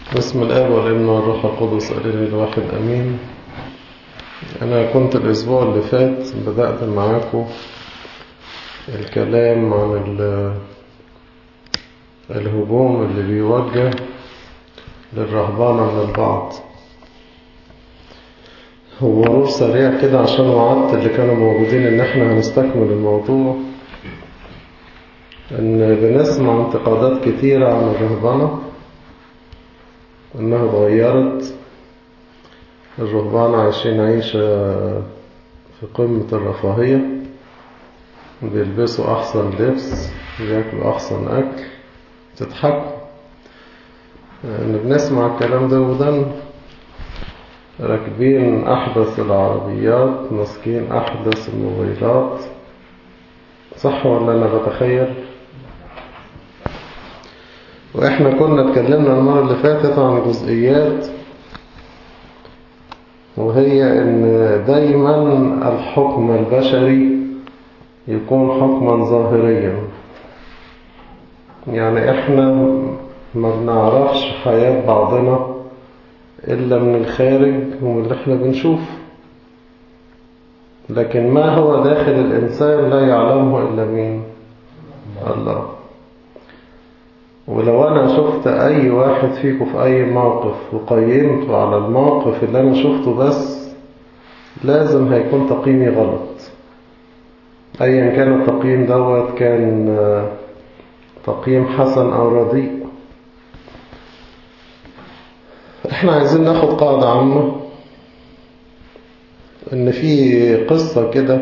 بسم الآب والابن والروح القدس الإله الواحد أمين أنا كنت الأسبوع اللي فات بدأت معاكم الكلام عن ال- الهجوم اللي بيوجه للرهبانة من البعض هو مرور سريع كده عشان وعدت اللي كانوا موجودين إن احنا هنستكمل الموضوع إن بنسمع انتقادات كتيرة عن الرهبنة إنها اتغيرت الرهبان عايشين عيشة في قمة الرفاهية بيلبسوا أحسن لبس بياكلوا أحسن أكل تضحكوا إن بنسمع الكلام ده ودن راكبين أحدث العربيات ماسكين أحدث الموبايلات صح ولا أنا بتخيل؟ وإحنا كنا اتكلمنا المرة اللي فاتت عن جزئيات وهي إن دايما الحكم البشري يكون حكما ظاهريا يعني إحنا ما بنعرفش حياة بعضنا إلا من الخارج ومن اللي إحنا بنشوفه لكن ما هو داخل الإنسان لا يعلمه إلا مين الله ولو أنا شفت أي واحد فيكم في أي موقف وقيمته على الموقف اللي أنا شفته بس لازم هيكون تقييمي غلط أيا كان التقييم دوت كان آه، تقييم حسن أو رديء احنا عايزين ناخد قاعدة عامة ان في قصة كده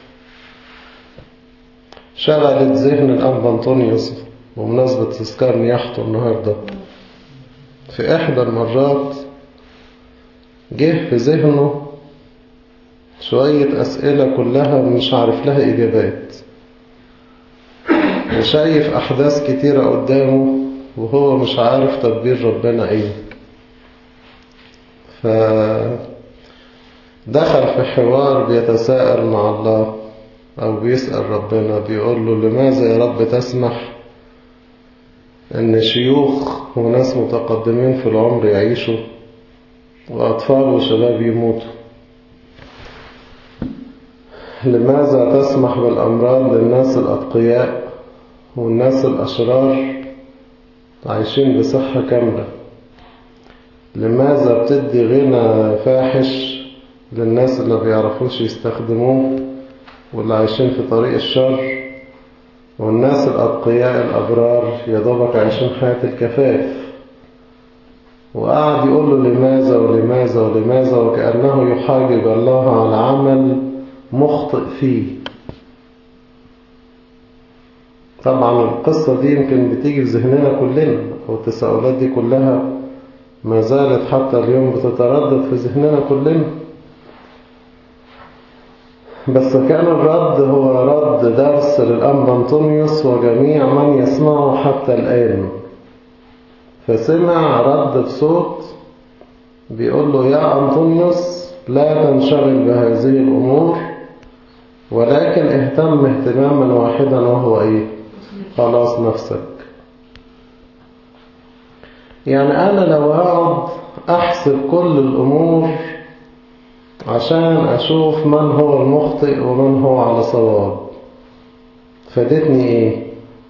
شغلت ذهن الأب أنطونيوس بمناسبة تذكار نياحته النهاردة في إحدى المرات جه في ذهنه شوية أسئلة كلها مش عارف لها إجابات وشايف أحداث كتيرة قدامه وهو مش عارف تدبير ربنا إيه فدخل في حوار بيتساءل مع الله أو بيسأل ربنا بيقول له لماذا يا رب تسمح إن شيوخ وناس متقدمين في العمر يعيشوا وأطفال وشباب يموتوا لماذا تسمح بالأمراض للناس الأتقياء والناس الأشرار عايشين بصحة كاملة لماذا بتدي غنى فاحش للناس اللي بيعرفوش يستخدموه واللي عايشين في طريق الشر والناس الأتقياء الأبرار يا دوبك عايشين حياة الكفاف وقعد يقول له لماذا ولماذا ولماذا وكأنه يحاجب الله على عمل مخطئ فيه طبعا القصة دي يمكن بتيجي في ذهننا كلنا والتساؤلات دي كلها ما زالت حتى اليوم بتتردد في ذهننا كلنا بس كان الرد هو رد درس للأنبا أنطونيوس وجميع من يسمعه حتى الآن فسمع رد بصوت بيقول له يا أنطونيوس لا تنشغل بهذه الأمور ولكن اهتم اهتماما واحدا وهو ايه خلاص نفسك يعني أنا لو أقعد أحسب كل الأمور عشان أشوف من هو المخطئ ومن هو على صواب فادتني إيه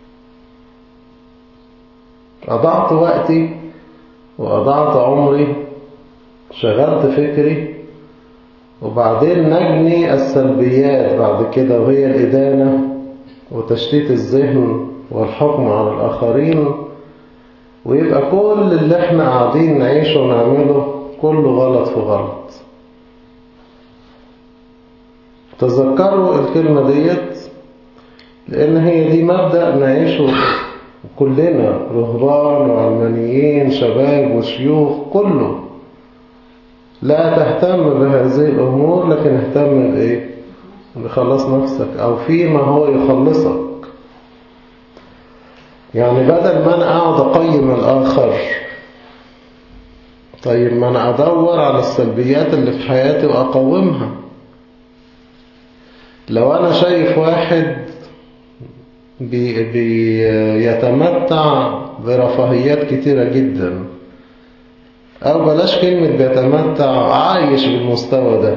أضعت وقتي وأضعت عمري شغلت فكري وبعدين نجني السلبيات بعد كده وهي الإدانة وتشتيت الذهن والحكم على الآخرين ويبقى كل اللي احنا قاعدين نعيشه ونعمله كله غلط في غلط تذكروا الكلمة ديت لأن هي دي مبدأ نعيشه كلنا رهبان وعلمانيين شباب وشيوخ كله لا تهتم بهذه الأمور لكن اهتم بإيه بخلص نفسك أو فيما هو يخلصك يعني بدل ما أنا أقعد أقيم الآخر طيب ما أنا أدور على السلبيات اللي في حياتي وأقومها لو أنا شايف واحد بي بيتمتع برفاهيات كتيرة جدا أو بلاش كلمة بيتمتع عايش بالمستوى ده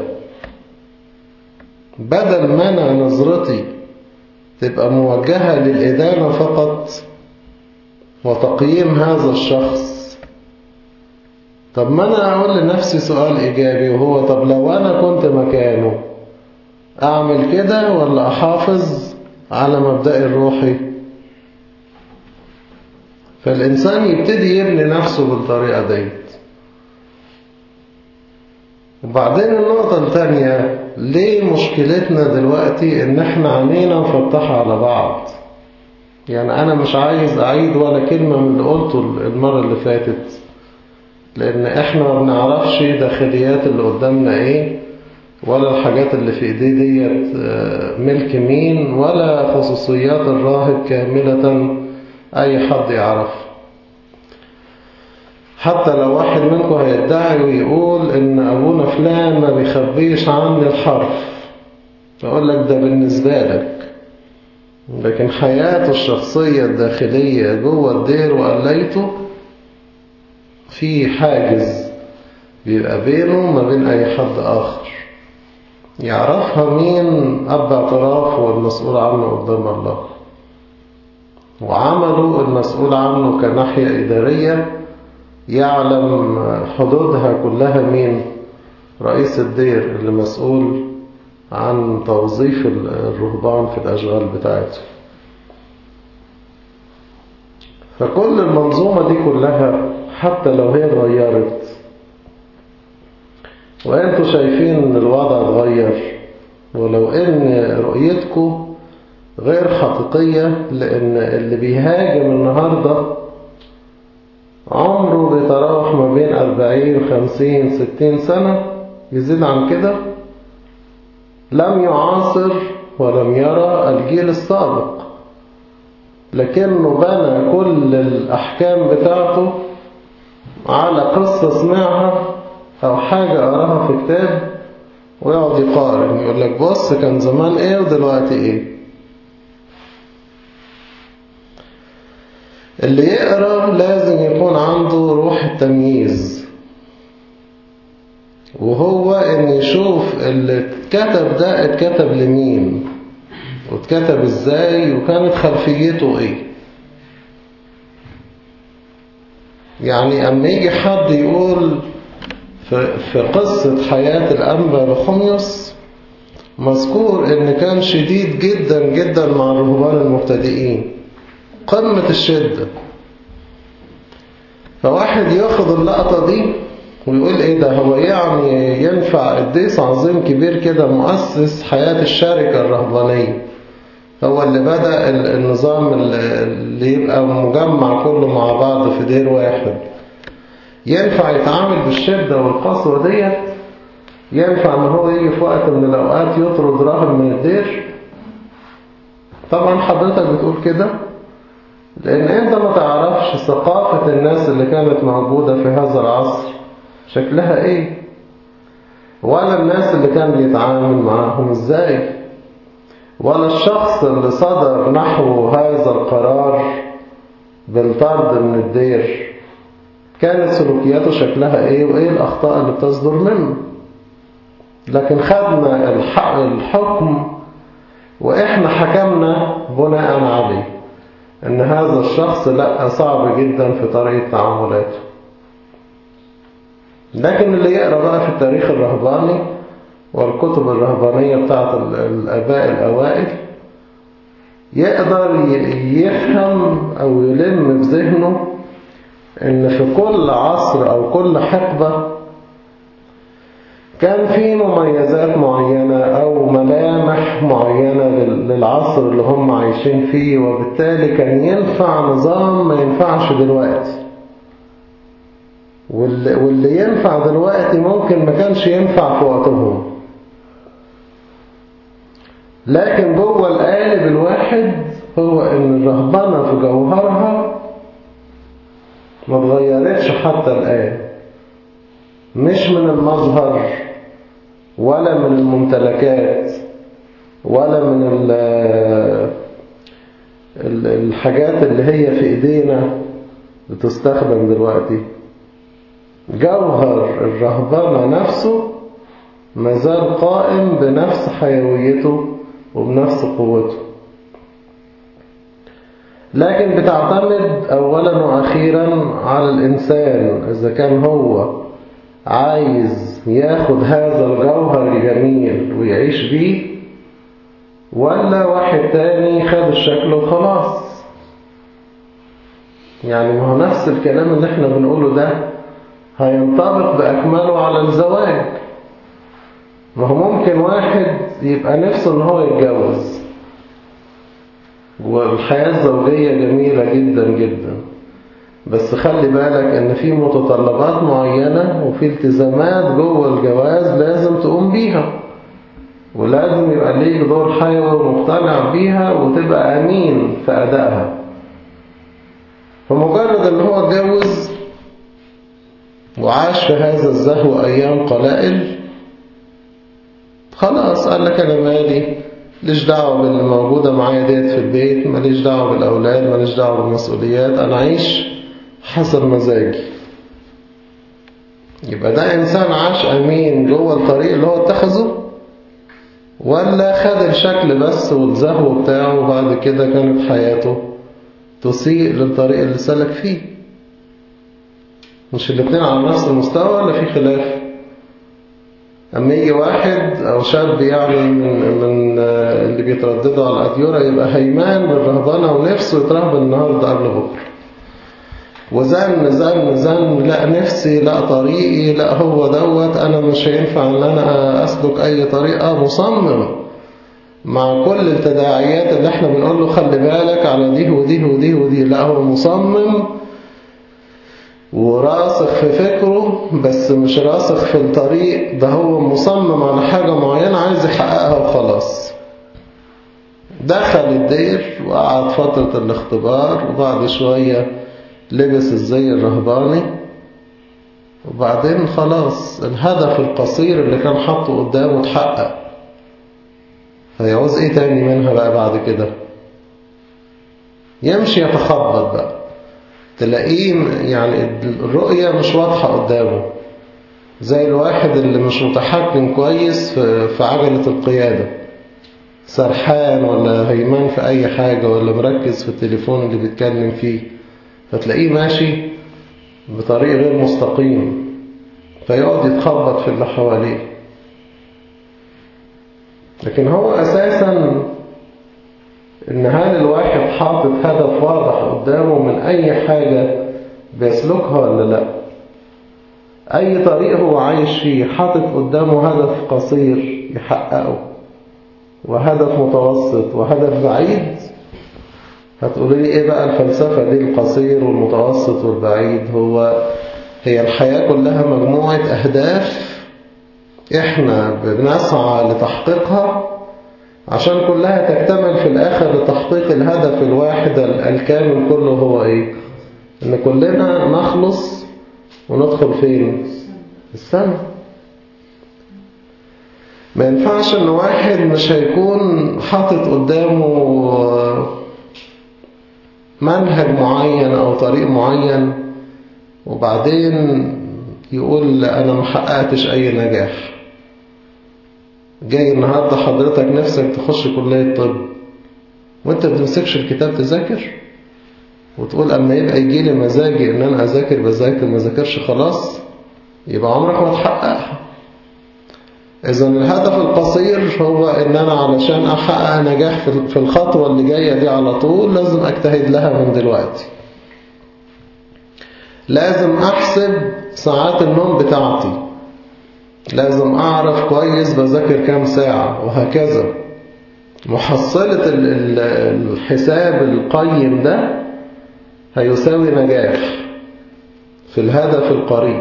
بدل ما أنا نظرتي تبقى موجهة للإدانة فقط وتقييم هذا الشخص طب ما أنا أقول لنفسي سؤال إيجابي وهو طب لو أنا كنت مكانه أعمل كده ولا أحافظ على مبدأ الروحي فالإنسان يبتدي يبني نفسه بالطريقة ديت وبعدين النقطة الثانية ليه مشكلتنا دلوقتي ان احنا عينينا مفتحة على بعض يعني انا مش عايز اعيد ولا كلمة من اللي قلته المرة اللي فاتت لان احنا ما بنعرفش داخليات اللي قدامنا ايه ولا الحاجات اللي في ايديه ديت ملك مين ولا خصوصيات الراهب كاملة اي حد يعرفها حتى لو واحد منكم هيدعي ويقول ان ابونا فلان ما بيخبيش عني الحرف اقول لك ده بالنسبة لك لكن حياته الشخصية الداخلية جوه الدير وقليته في حاجز بيبقى بينه ما بين اي حد اخر يعرفها مين اب اعتراف والمسؤول عنه قدام الله وعمله المسؤول عنه كناحية إدارية يعلم حدودها كلها مين رئيس الدير اللي مسؤول عن توظيف الرهبان في الأشغال بتاعته فكل المنظومة دي كلها حتى لو هي اتغيرت وانتوا شايفين ان الوضع اتغير ولو ان رؤيتكم غير حقيقية لان اللي بيهاجم النهاردة عمره بيتراوح ما بين أربعين خمسين ستين سنة يزيد عن كده لم يعاصر ولم يرى الجيل السابق لكنه بنى كل الأحكام بتاعته على قصة سمعها أو حاجة قراها في كتاب ويقعد يقارن يقول لك بص كان زمان ايه ودلوقتي ايه اللي يقرأ لازم يكون عنده روح التمييز وهو ان يشوف اللي اتكتب ده اتكتب لمين واتكتب ازاي وكانت خلفيته ايه يعني اما يجي حد يقول في قصة حياة الأنبا بخميس مذكور ان كان شديد جدا جدا مع الرهبان المبتدئين قمة الشدة فواحد ياخد اللقطة دي ويقول ايه ده هو يعني ينفع قديس عظيم كبير كده مؤسس حياة الشركة الرهبانية هو اللي بدأ النظام اللي يبقى مجمع كله مع بعض في دير واحد ينفع يتعامل بالشدة والقسوة ديت ينفع ان هو يجي في وقت من الاوقات يطرد راهب من الدير طبعا حضرتك بتقول كده لان انت ما تعرفش ثقافة الناس اللي كانت موجودة في هذا العصر شكلها ايه ولا الناس اللي كان بيتعامل معاهم ازاي ولا الشخص اللي صدر نحو هذا القرار بالطرد من الدير كانت سلوكياته شكلها ايه وايه الاخطاء اللي بتصدر منه لكن خدنا الحكم واحنا حكمنا بناء عليه ان هذا الشخص لا صعب جدا في طريقة تعاملاته لكن اللي يقرأ بقى في التاريخ الرهباني والكتب الرهبانية بتاعت الآباء الأوائل يقدر يفهم أو يلم بذهنه إن في كل عصر أو كل حقبة كان في مميزات معينة أو ملامح معينة للعصر اللي هم عايشين فيه وبالتالي كان ينفع نظام ما ينفعش دلوقتي واللي, واللي ينفع دلوقتي ممكن ما كانش ينفع في وقتهم لكن جوه القالب الواحد هو ان الرهبنة في جوهرها ما اتغيرتش حتى الآن مش من المظهر ولا من الممتلكات ولا من الحاجات اللي هي في ايدينا بتستخدم دلوقتي جوهر الرهبنة نفسه مازال قائم بنفس حيويته وبنفس قوته لكن بتعتمد أولا وأخيرا على الإنسان إذا كان هو عايز ياخد هذا الجوهر الجميل ويعيش بيه ولا واحد تاني خد الشكل وخلاص يعني ما هو نفس الكلام اللي احنا بنقوله ده هينطبق بأكمله على الزواج ما هو ممكن واحد يبقى نفسه ان هو يتجوز والحياة الزوجية جميلة جدا جدا بس خلي بالك ان في متطلبات معينة وفي التزامات جوه الجواز لازم تقوم بيها ولازم يبقى ليك دور حيوي ومقتنع بيها وتبقى امين في ادائها فمجرد ان هو اتجوز وعاش في هذا الزهو ايام قلائل خلاص قال لك انا مالي ليش دعوة باللي موجودة معايا ديت في البيت ماليش دعوة بالأولاد ماليش دعوة بالمسؤوليات أنا عايش حسب مزاجي يبقى ده إنسان عاش أمين جوه الطريق اللي هو اتخذه ولا خد الشكل بس والزهو بتاعه وبعد كده كانت حياته تسيء للطريق اللي سلك فيه مش الاتنين على نفس المستوى ولا في خلاف أما يجي واحد أو شاب يعني من, من اللي بيترددوا على الأديرة يبقى هيمان بالرهبانة ونفسه يترهبن النهاردة قبل بكرة وزن زن زن لا نفسي لا طريقي لا هو دوت أنا مش هينفع أن أنا أسلك أي طريقة مصمم مع كل التداعيات اللي احنا بنقول له خلي بالك على دي ودي ودي ودي لا هو مصمم وراسخ في فكره بس مش راسخ في الطريق ده هو مصمم على حاجة معينة عايز يحققها وخلاص دخل الدير وقعد فترة الاختبار وبعد شوية لبس الزي الرهباني وبعدين خلاص الهدف القصير اللي كان حاطه قدامه اتحقق هيعوز ايه تاني منها بقى بعد كده يمشي يتخبط بقى تلاقيه يعني الرؤية مش واضحة قدامه زي الواحد اللي مش متحكم كويس في عجلة القيادة سرحان ولا هيمان في أي حاجة ولا مركز في التليفون اللي بيتكلم فيه فتلاقيه ماشي بطريق غير مستقيم فيقعد يتخبط في اللي حواليه لكن هو أساسا إن هل الواحد حاطط هدف واضح قدامه من أي حاجة بيسلكها ولا لا أي طريق هو عايش فيه حاطط قدامه هدف قصير يحققه وهدف متوسط وهدف بعيد هتقولي لي إيه بقى الفلسفة دي القصير والمتوسط والبعيد هو هي الحياة كلها مجموعة أهداف إحنا بنسعى لتحقيقها عشان كلها تكتمل في الآخر لتحقيق الهدف الواحد الكامل كله هو إيه إن كلنا نخلص وندخل فين السنة ما ينفعش إن واحد مش هيكون حاطط قدامه منهج معين أو طريق معين وبعدين يقول أنا محققتش أي نجاح جاي النهاردة حضرتك نفسك تخش كلية طب وانت بتمسكش الكتاب تذاكر وتقول اما يبقى يجي لي مزاجي ان انا اذاكر بذاكر ما ذاكرش خلاص يبقى عمرك ما تحققها اذا الهدف القصير هو ان انا علشان احقق نجاح في الخطوة اللي جاية دي على طول لازم اجتهد لها من دلوقتي لازم احسب ساعات النوم بتاعتي لازم أعرف كويس بذاكر كام ساعة وهكذا محصلة الحساب القيم ده هيساوي نجاح في الهدف القريب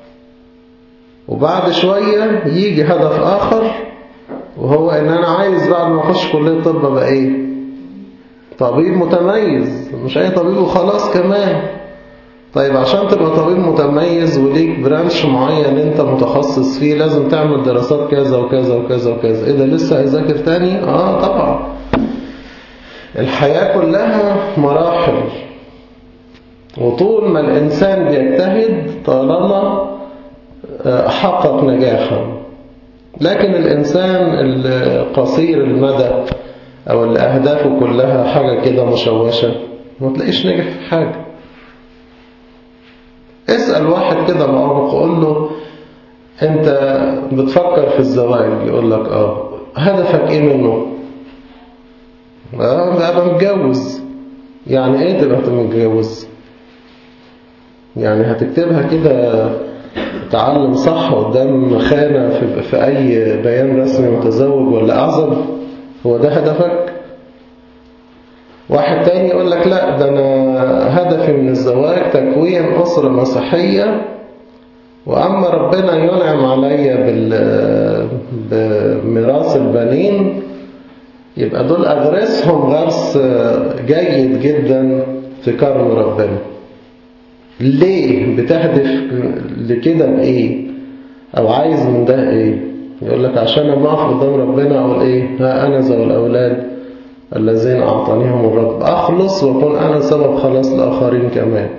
وبعد شوية يجي هدف آخر وهو إن أنا عايز بعد ما أخش كلية طب أبقى إيه طبيب متميز مش أي طبيب وخلاص كمان طيب عشان تبقى طبيب متميز وليك برانش معين انت متخصص فيه لازم تعمل دراسات كذا وكذا وكذا وكذا ايه ده لسه هيذاكر تاني اه طبعا الحياة كلها مراحل وطول ما الانسان بيجتهد طالما حقق نجاحا لكن الإنسان القصير المدى أو اللي أهدافه كلها حاجة كده مشوشة ما تلاقيش نجح في حاجة اسأل واحد كده معروف قول له أنت بتفكر في الزواج يقول لك آه هدفك إيه منه؟ آه أبقى متجوز يعني إيه تبقى متجوز؟ يعني هتكتبها كده تعلم صح قدام خانة في, في أي بيان رسمي متزوج ولا أعزب هو ده هدفك واحد تاني يقول لك لا ده أنا هدفي من الزواج تكوين أسرة مسيحية وأما ربنا ينعم عليا بميراث البنين يبقى دول أغرسهم غرس جيد جدا في كرم ربنا ليه بتهدف لكده بإيه أو عايز من ده إيه يقول لك عشان أما أقف قدام ربنا أقول إيه ها أنا ذو الأولاد الذين أعطانيهم الرب أخلص وأكون أنا سبب خلاص الآخرين كمان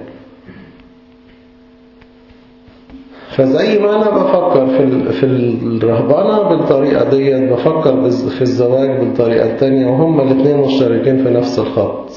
فزي ما أنا بفكر في في الرهبنة بالطريقة ديت بفكر في الزواج بالطريقة التانية وهما الاثنين مشتركين في نفس الخط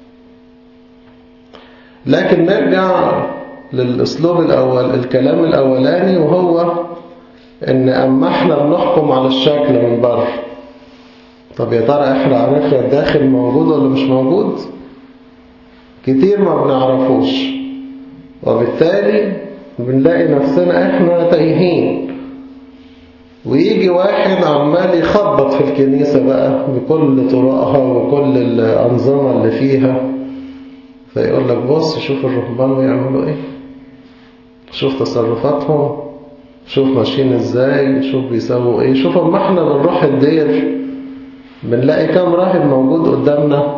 لكن نرجع للأسلوب الأول الكلام الأولاني وهو إن أما إحنا بنحكم على الشكل من بره طب يا ترى إحنا عرفنا الداخل موجود ولا مش موجود كتير ما بنعرفوش وبالتالي بنلاقي نفسنا إحنا تايهين ويجي واحد عمال يخبط في الكنيسة بقى بكل طرقها وكل الأنظمة اللي فيها فيقول لك بص شوف الرهبان بيعملوا ايه شوف تصرفاتهم شوف ماشيين ازاي شوف بيسووا ايه شوف اما احنا بنروح الدير بنلاقي كام راهب موجود قدامنا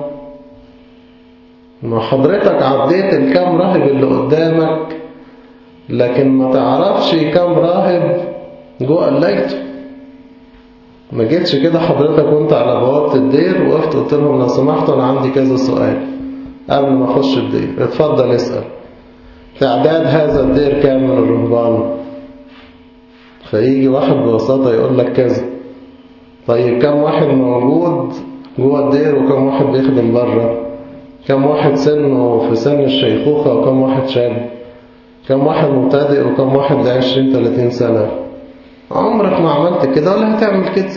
ما حضرتك عديت الكام راهب اللي قدامك لكن ما تعرفش كام راهب جوه قليته ما جيتش كده حضرتك وانت على بوابة الدير وقفت قلت لهم لو سمحتوا انا عندي كذا سؤال قبل ما اخش الدير اتفضل اسأل تعداد هذا الدير كام من الرهبان فيجي واحد ببساطة يقول لك كذا طيب كم واحد موجود جوه الدير وكم واحد بيخدم بره كم واحد سنه في سن الشيخوخة وكم واحد شاب كم واحد مبتدئ وكم واحد لعشرين تلاتين سنة عمرك ما عملت كده ولا هتعمل كده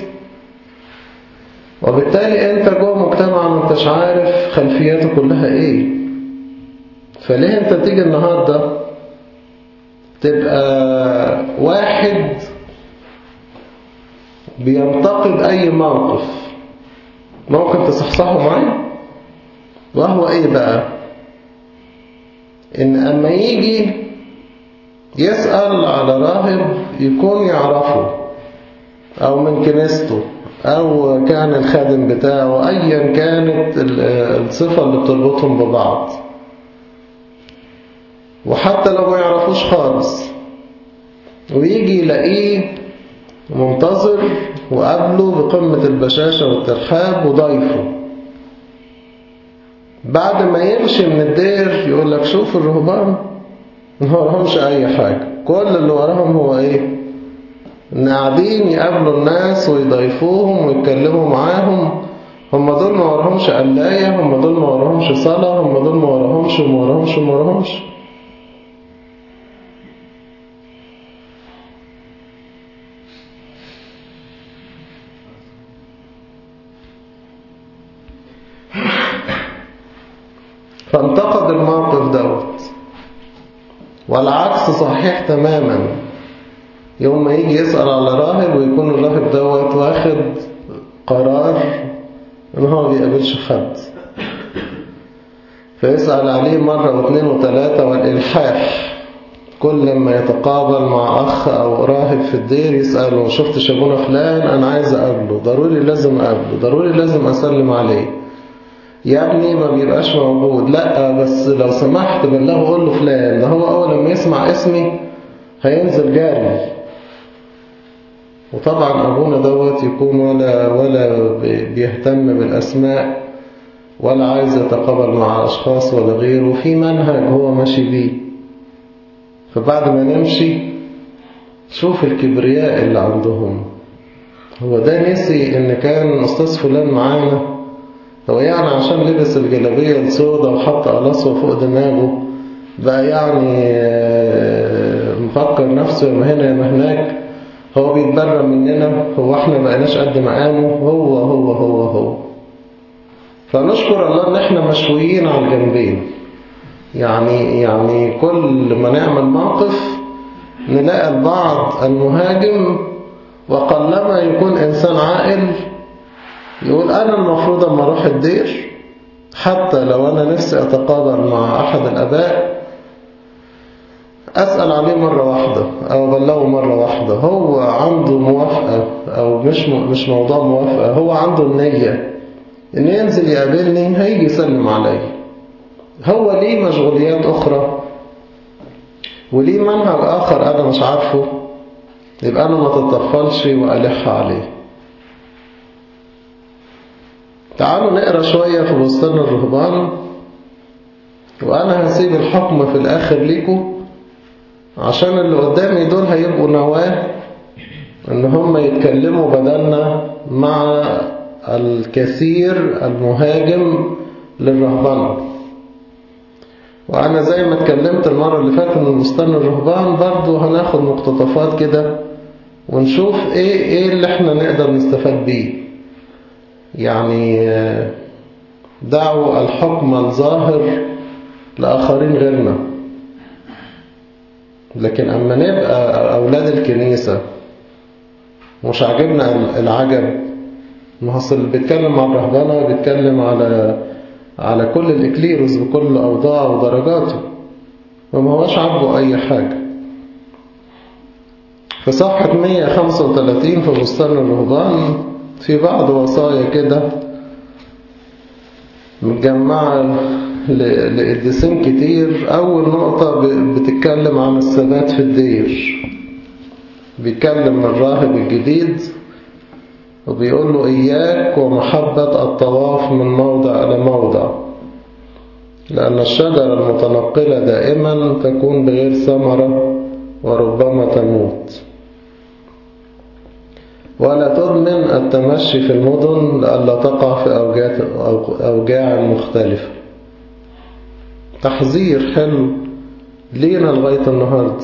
وبالتالي انت جوه مجتمع ما انتش عارف خلفياته كلها ايه فليه انت تيجي النهاردة تبقى واحد بينتقد اي موقف ممكن تصحصحه معاه وهو ايه بقى ان اما يجي يسأل على راهب يكون يعرفه او من كنيسته أو كان الخادم بتاعه أيا كانت الصفة اللي بتربطهم ببعض وحتى لو ما يعرفوش خالص ويجي يلاقيه منتظر وقابله بقمة البشاشة والترحاب وضيفه بعد ما يمشي من الدير يقول لك شوف الرهبان ما وراهمش أي حاجة كل اللي وراهم هو إيه إن قاعدين يقابلوا الناس ويضيفوهم ويتكلموا معاهم هم دول ما وراهمش قلاية هم دول ما وراهمش صلاة هم دول ما وراهمش وما وراهمش وما وراهمش فانتقد الموقف دوت والعكس صحيح تماما يوم ما يجي يسأل على راهب ويكون الراهب دوت واخد قرار ان هو ما بيقابلش حد فيسأل عليه مرة واثنين وثلاثة والإلحاح كل ما يتقابل مع أخ أو راهب في الدير يسأله شفت شابونا فلان أنا عايز أقابله ضروري لازم أقابله ضروري لازم أسلم عليه يا ابني ما بيبقاش موجود لا بس لو سمحت بلغه قول له فلان ده هو أول لما يسمع اسمي هينزل جاري وطبعا أبونا دوت يكون ولا ولا بيهتم بالأسماء ولا عايز يتقابل مع أشخاص ولا غيره في منهج هو ماشي بيه فبعد ما نمشي شوف الكبرياء اللي عندهم هو ده نسي ان كان استاذ فلان معانا هو يعني عشان لبس الجلابية السوداء وحط قلاصه فوق دماغه بقى يعني مفكر نفسه يا هنا يا هناك هو بيتبرى مننا هو احنا بقيناش قد مقامه هو هو هو هو فنشكر الله ان احنا مشويين على الجنبين يعني يعني كل ما نعمل موقف نلاقي البعض المهاجم وقلما يكون إنسان عاقل يقول أنا المفروض أما أروح الدير حتى لو أنا نفسي أتقابل مع أحد الأباء أسأل عليه مرة واحدة أو أبلغه مرة واحدة هو عنده موافقة أو مش مش موضوع موافقة هو عنده النية إن ينزل يقابلني هيجي يسلم علي هو ليه مشغوليات أخرى وليه منهج آخر أنا مش عارفه يبقى أنا ما تتطفلش وألح عليه تعالوا نقرأ شوية في بستان الرهبان وأنا هسيب الحكم في الآخر ليكم عشان اللي قدامي دول هيبقوا نواة إن هم يتكلموا بدلنا مع الكثير المهاجم للرهبان وأنا زي ما اتكلمت المرة اللي فاتت من بستان الرهبان برضو هناخد مقتطفات كده ونشوف ايه ايه اللي احنا نقدر نستفاد بيه يعني دعوا الحكم الظاهر لآخرين غيرنا لكن أما نبقى أولاد الكنيسة مش عاجبنا العجب ما هو اللي بيتكلم عن الرهبنة بيتكلم على على كل الإكليروس بكل أوضاعه ودرجاته وما هوش عاجبه أي حاجة في صفحة 135 في بستان الرهبان في بعض وصايا كده متجمعة لقديسين كتير أول نقطة بتتكلم عن الثبات في الدير بيتكلم الراهب الجديد وبيقول له إياك ومحبة الطواف من موضع إلى موضع لأن الشجرة المتنقلة دائما تكون بغير ثمرة وربما تموت ولا تضمن التمشي في المدن لئلا تقع في أوجاع مختلفة تحذير حلو لينا لغاية النهاردة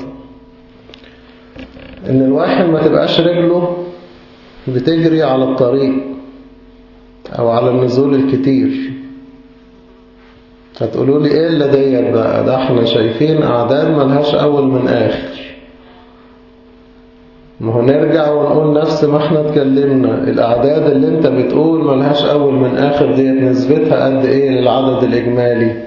إن الواحد ما تبقاش رجله بتجري على الطريق أو على النزول الكتير هتقولوا لي إيه اللي ديت بقى ده احنا شايفين أعداد ملهاش أول من آخر ما هو نرجع ونقول نفس ما احنا اتكلمنا الأعداد اللي انت بتقول ملهاش أول من آخر ديت نسبتها قد إيه للعدد الإجمالي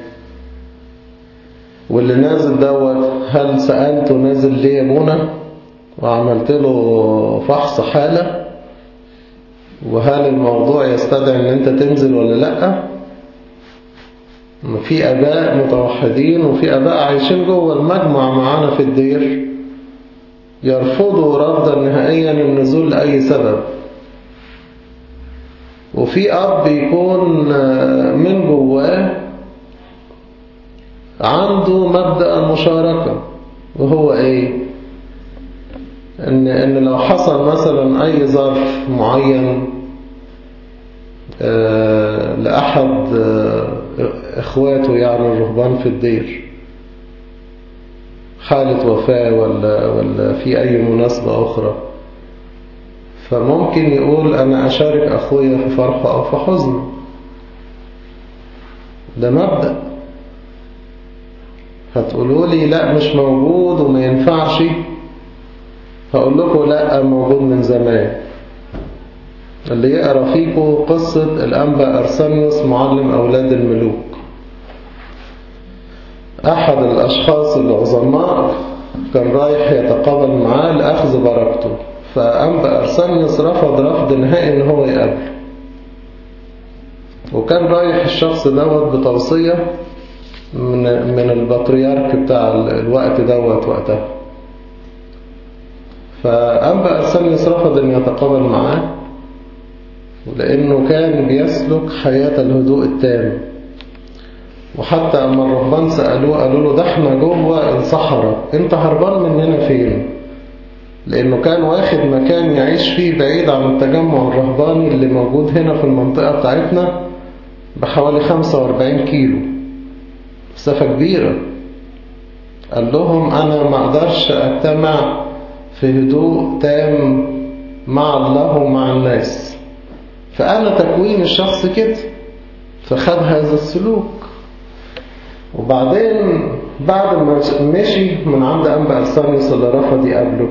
واللي نازل دوت هل سألته نازل ليه يا ابونا وعملت له فحص حالة وهل الموضوع يستدعي ان انت تنزل ولا لأ في أباء متوحدين وفي أباء عايشين جوه المجمع معانا في الدير يرفضوا رفضا نهائيا النزول لأي سبب وفي أب يكون من جواه عنده مبدأ المشاركة وهو ايه ان, إن لو حصل مثلا اي ظرف معين لأحد اخواته يعني الرهبان في الدير حالة وفاة ولا, ولا في اي مناسبة اخرى فممكن يقول انا اشارك اخويا في فرحه او في حزنه ده مبدأ هتقولوا لي لا مش موجود وما ينفعش هقول لكم لا موجود من زمان اللي يقرأ فيكم قصة الأنبا أرسانيوس معلم أولاد الملوك أحد الأشخاص العظماء كان رايح يتقابل معاه لأخذ بركته فأنبا أرسانيوس رفض رفض نهائي إن هو يقابله وكان رايح الشخص دوت بتوصية من من البطريرك بتاع الوقت دوت وقتها فأنبا أرسانيوس رفض أن يتقابل معاه لأنه كان بيسلك حياة الهدوء التام وحتى أما الرهبان سألوه قالوا له ده احنا جوه الصحراء انت هربان مننا فين لأنه كان واخد مكان يعيش فيه بعيد عن التجمع الرهباني اللي موجود هنا في المنطقة بتاعتنا بحوالي 45 كيلو مسافة كبيرة قال لهم أنا ما أقدرش أجتمع في هدوء تام مع الله ومع الناس فأنا تكوين الشخص كده فخد هذا السلوك وبعدين بعد ما مشي من عند أنبا أرسانيوس اللي رفض يقابله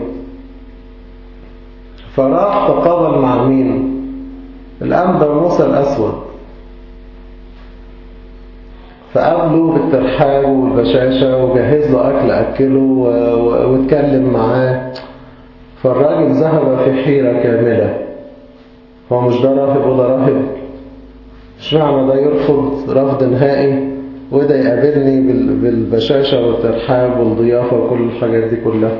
فراح تقابل مع مين الأنبا موسى الأسود فقابله بالترحاب والبشاشة وجهز له أكل أكله واتكلم معاه فالراجل ذهب في حيرة كاملة هو مش ده راهب وده راهب مش معنى ده يرفض رفض نهائي وده يقابلني بالبشاشة والترحاب والضيافة وكل الحاجات دي كلها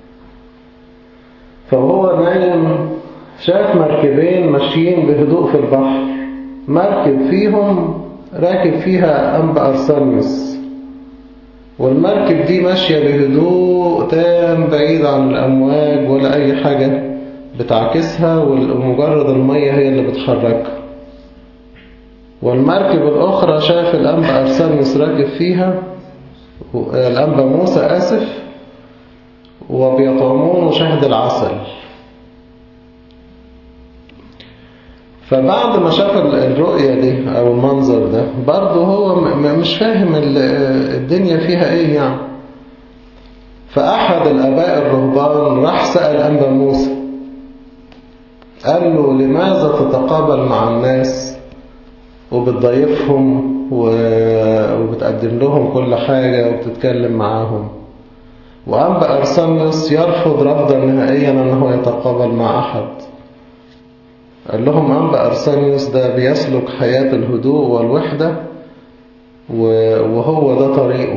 فهو نايم شاف مركبين ماشيين بهدوء في البحر مركب فيهم راكب فيها أنبا أرسانيوس والمركب دي ماشية بهدوء تام بعيد عن الأمواج ولا أي حاجة بتعكسها ومجرد المية هي اللي بتحركها والمركب الأخرى شاف الأنبا أرسانيوس راكب فيها الأنبا موسى آسف وبيطعمون شهد العسل فبعد ما شاف الرؤية دي أو المنظر ده برضه هو مش فاهم الدنيا فيها إيه يعني فأحد الأباء الرهبان راح سأل أنبا موسى قال له لماذا تتقابل مع الناس وبتضيفهم وبتقدم لهم كل حاجة وبتتكلم معاهم وأنبا أرسانيوس يرفض رفضا نهائيا أنه يتقابل مع أحد قال لهم أنبا أرسانيوس ده بيسلك حياة الهدوء والوحدة وهو ده طريقه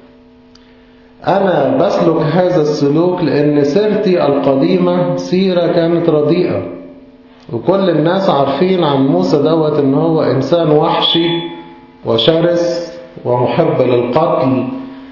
أنا بسلك هذا السلوك لأن سيرتي القديمة سيرة كانت رديئة وكل الناس عارفين عن موسى دوت ان هو انسان وحشي وشرس ومحب للقتل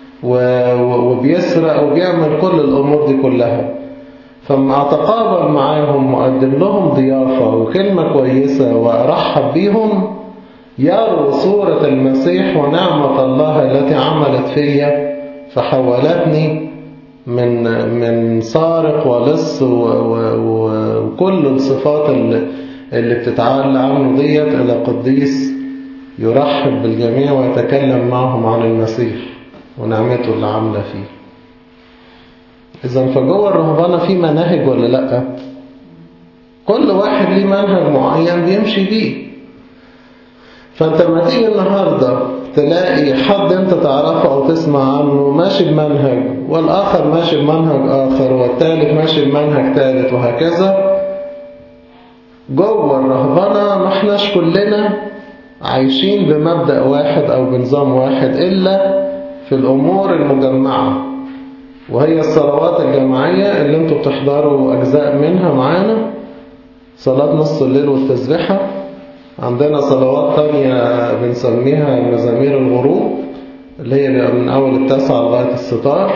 وبيسرق وبيعمل كل الامور دي كلها فما اتقابل معاهم واقدم لهم ضيافة وكلمة كويسة وارحب بيهم يروا صورة المسيح ونعمة الله التي عملت فيا فحولتني من من سارق ولص وكل الصفات اللي, اللي بتتعال عنه ديت إلى قديس يرحب بالجميع ويتكلم معهم عن المسيح ونعمته اللي عاملة فيه إذا فجوه الرهبانة في مناهج ولا لأ كل واحد ليه منهج معين بيمشي بيه فانت لما تيجي النهاردة تلاقي حد انت تعرفه او تسمع عنه ماشي بمنهج والاخر ماشي بمنهج اخر والثالث ماشي بمنهج ثالث وهكذا جوه الرهبنة ما احناش كلنا عايشين بمبدأ واحد او بنظام واحد الا في الامور المجمعة وهي الصلوات الجماعية اللي انتوا بتحضروا اجزاء منها معانا صلاة نص الليل والتسبيحة عندنا صلوات تانية بنسميها مزامير الغروب اللي هي بيبقى من أول التاسعة لغاية الستار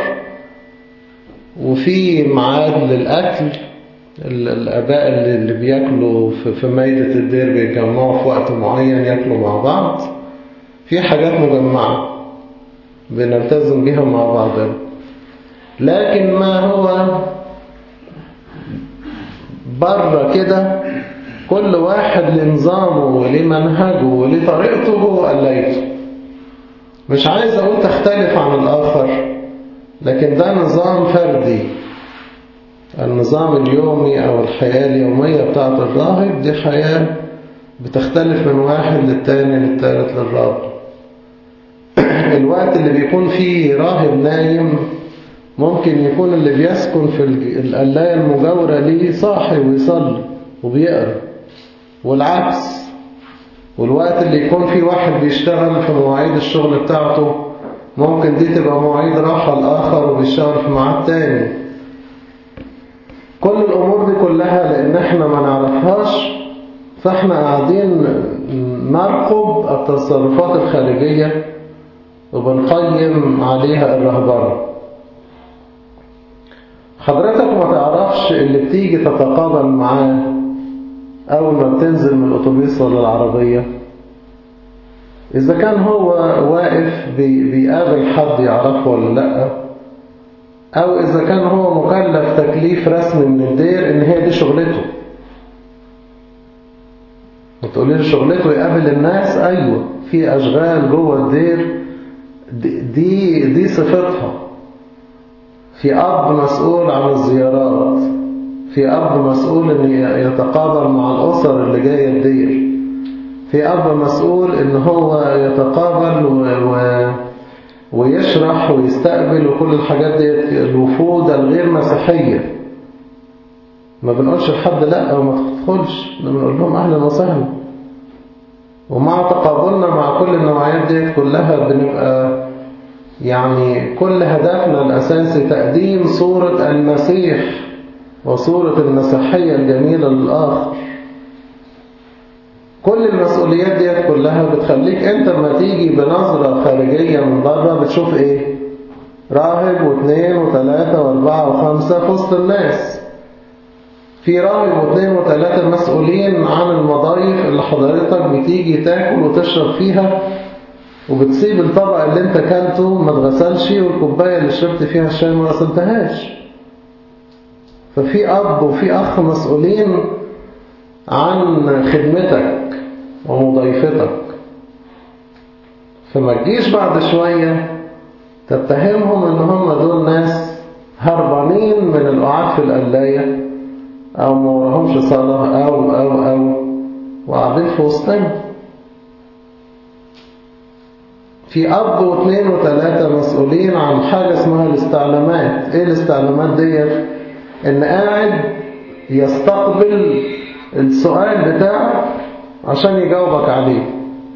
وفي ميعاد للأكل الآباء اللي بياكلوا في ميدة الدير بيتجمعوا في وقت معين ياكلوا مع بعض في حاجات مجمعة بنلتزم بيها مع بعضنا لكن ما هو بره كده كل واحد لنظامه ولمنهجه ولطريقته وقليته مش عايز أقول تختلف عن الآخر لكن ده نظام فردي النظام اليومي أو الحياة اليومية بتاعت الراهب دي حياة بتختلف من واحد للتاني للتالت للرابع الوقت اللي بيكون فيه راهب نايم ممكن يكون اللي بيسكن في القلاية المجاورة ليه صاحي ويصلي وبيقرأ والعكس والوقت اللي يكون فيه واحد بيشتغل في مواعيد الشغل بتاعته ممكن دي تبقى مواعيد راحة الآخر وبيشتغل في ميعاد تاني كل الأمور دي كلها لأن احنا ما نعرفهاش فاحنا قاعدين نرقب التصرفات الخارجية وبنقيم عليها الرهبنة حضرتك ما تعرفش تعرفش اللي بتيجي تتقابل معاه أول ما بتنزل من الأتوبيس ولا العربية إذا كان هو واقف بيقابل حد يعرفه ولا لأ أو إذا كان هو مكلف تكليف رسمي من الدير إن هي دي شغلته وتقولي لي شغلته يقابل الناس أيوة في أشغال جوه الدير دي دي صفتها في أب مسؤول عن الزيارات في أب مسؤول أن يتقابل مع الأسر اللي جاية الدير في أب مسؤول أن هو يتقابل و... و... ويشرح ويستقبل وكل الحاجات دي الوفود الغير مسيحية ما بنقولش لحد لا وما تدخلش بنقول لهم أهلا وسهلا ومع تقابلنا مع كل النوعيات دي كلها بنبقى يعني كل هدفنا الأساسي تقديم صورة المسيح وصورة المسيحية الجميلة للآخر كل المسؤوليات دي كلها بتخليك انت لما تيجي بنظرة خارجية من بره بتشوف ايه راهب واثنين وثلاثة واربعة وخمسة في وسط الناس في راهب واثنين وثلاثة مسؤولين عن المضايف اللي حضرتك بتيجي تاكل وتشرب فيها وبتسيب الطبق اللي انت كلته ما اتغسلش والكوباية اللي شربت فيها الشاي ما غسلتهاش ففي أب وفي أخ مسؤولين عن خدمتك ومضايفتك فما تجيش بعد شوية تتهمهم ان هم دول ناس هربانين من القعاد في القلاية او ما وراهمش صلاة او او او وقاعدين في وسطنا في اب واثنين وثلاثة مسؤولين عن حاجة اسمها الاستعلامات ايه الاستعلامات ديت ان قاعد يستقبل السؤال بتاعك عشان يجاوبك عليه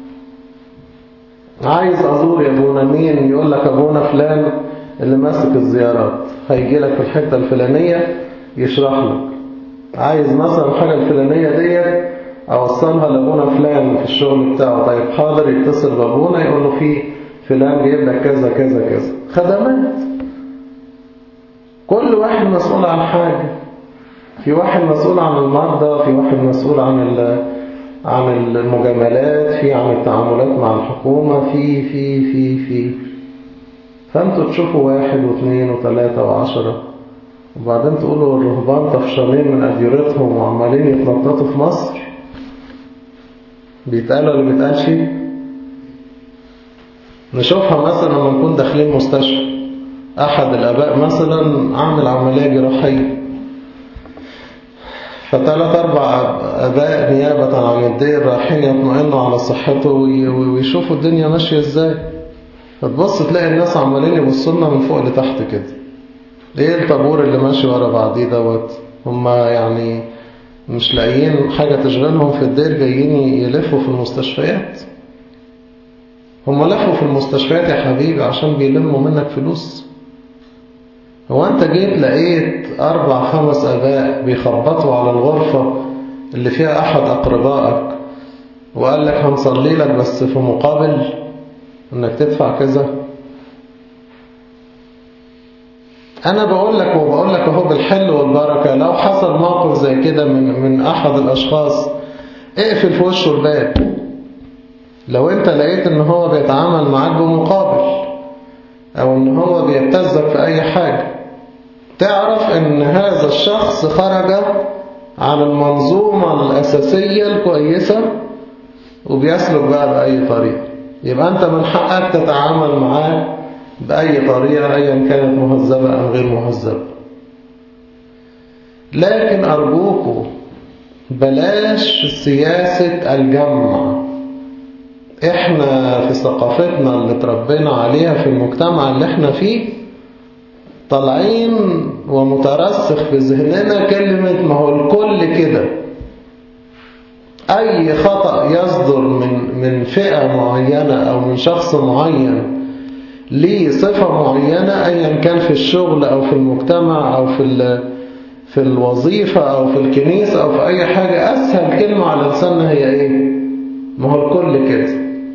عايز أزور يا ابونا مين يقول لك ابونا فلان اللي ماسك الزيارات هيجي لك في الحتة الفلانية يشرح لك عايز مثلا الحاجة الفلانية ديت أوصلها لابونا فلان في الشغل بتاعه طيب حاضر يتصل بابونا يقول له في فلان جايب لك كذا كذا كذا خدمات كل واحد مسؤول عن حاجة في واحد مسؤول عن المرضى في واحد مسؤول عن عن المجاملات في عن التعاملات مع الحكومة في في في في فانتوا تشوفوا واحد واثنين وثلاثة وعشرة وبعدين تقولوا الرهبان طفشانين من أديرتهم وعمالين يتنططوا في مصر بيتقال ولا بيتقالش نشوفها مثلا لما نكون داخلين مستشفى أحد الآباء مثلا عامل عملية جراحية فثلاث أربع أباء نيابة عن الدير رايحين يطمئنوا على صحته ويشوفوا الدنيا ماشية ازاي فتبص تلاقي الناس عمالين يبصوا لنا من فوق لتحت كده ايه الطابور اللي ماشي ورا بعضيه دوت هما يعني مش لاقيين حاجة تشغلهم في الدير جايين يلفوا في المستشفيات هما لفوا في المستشفيات يا حبيبي عشان بيلموا منك فلوس هو أنت جيت لقيت أربع خمس أباء بيخبطوا على الغرفة اللي فيها أحد أقربائك وقال لك هنصلي لك بس في مقابل أنك تدفع كذا أنا بقول لك وبقول لك أهو بالحل والبركة لو حصل موقف زي كده من من أحد الأشخاص اقفل في وشه الباب لو أنت لقيت إن هو بيتعامل معاك بمقابل أو إن هو بيبتزك في أي حاجة تعرف إن هذا الشخص خرج عن المنظومة الأساسية الكويسة وبيسلك بقى بأي طريقة يبقى أنت من حقك تتعامل معاه بأي طريقة أيا كانت مهذبة أم غير مهذبة لكن أرجوكم بلاش سياسة الجمع احنا في ثقافتنا اللي تربينا عليها في المجتمع اللي احنا فيه طالعين ومترسخ في ذهننا كلمة ما هو الكل كده أي خطأ يصدر من من فئة معينة أو من شخص معين ليه صفة معينة أيا كان في الشغل أو في المجتمع أو في في الوظيفة أو في الكنيسة أو في أي حاجة أسهل كلمة على لساننا هي إيه؟ ما هو الكل كده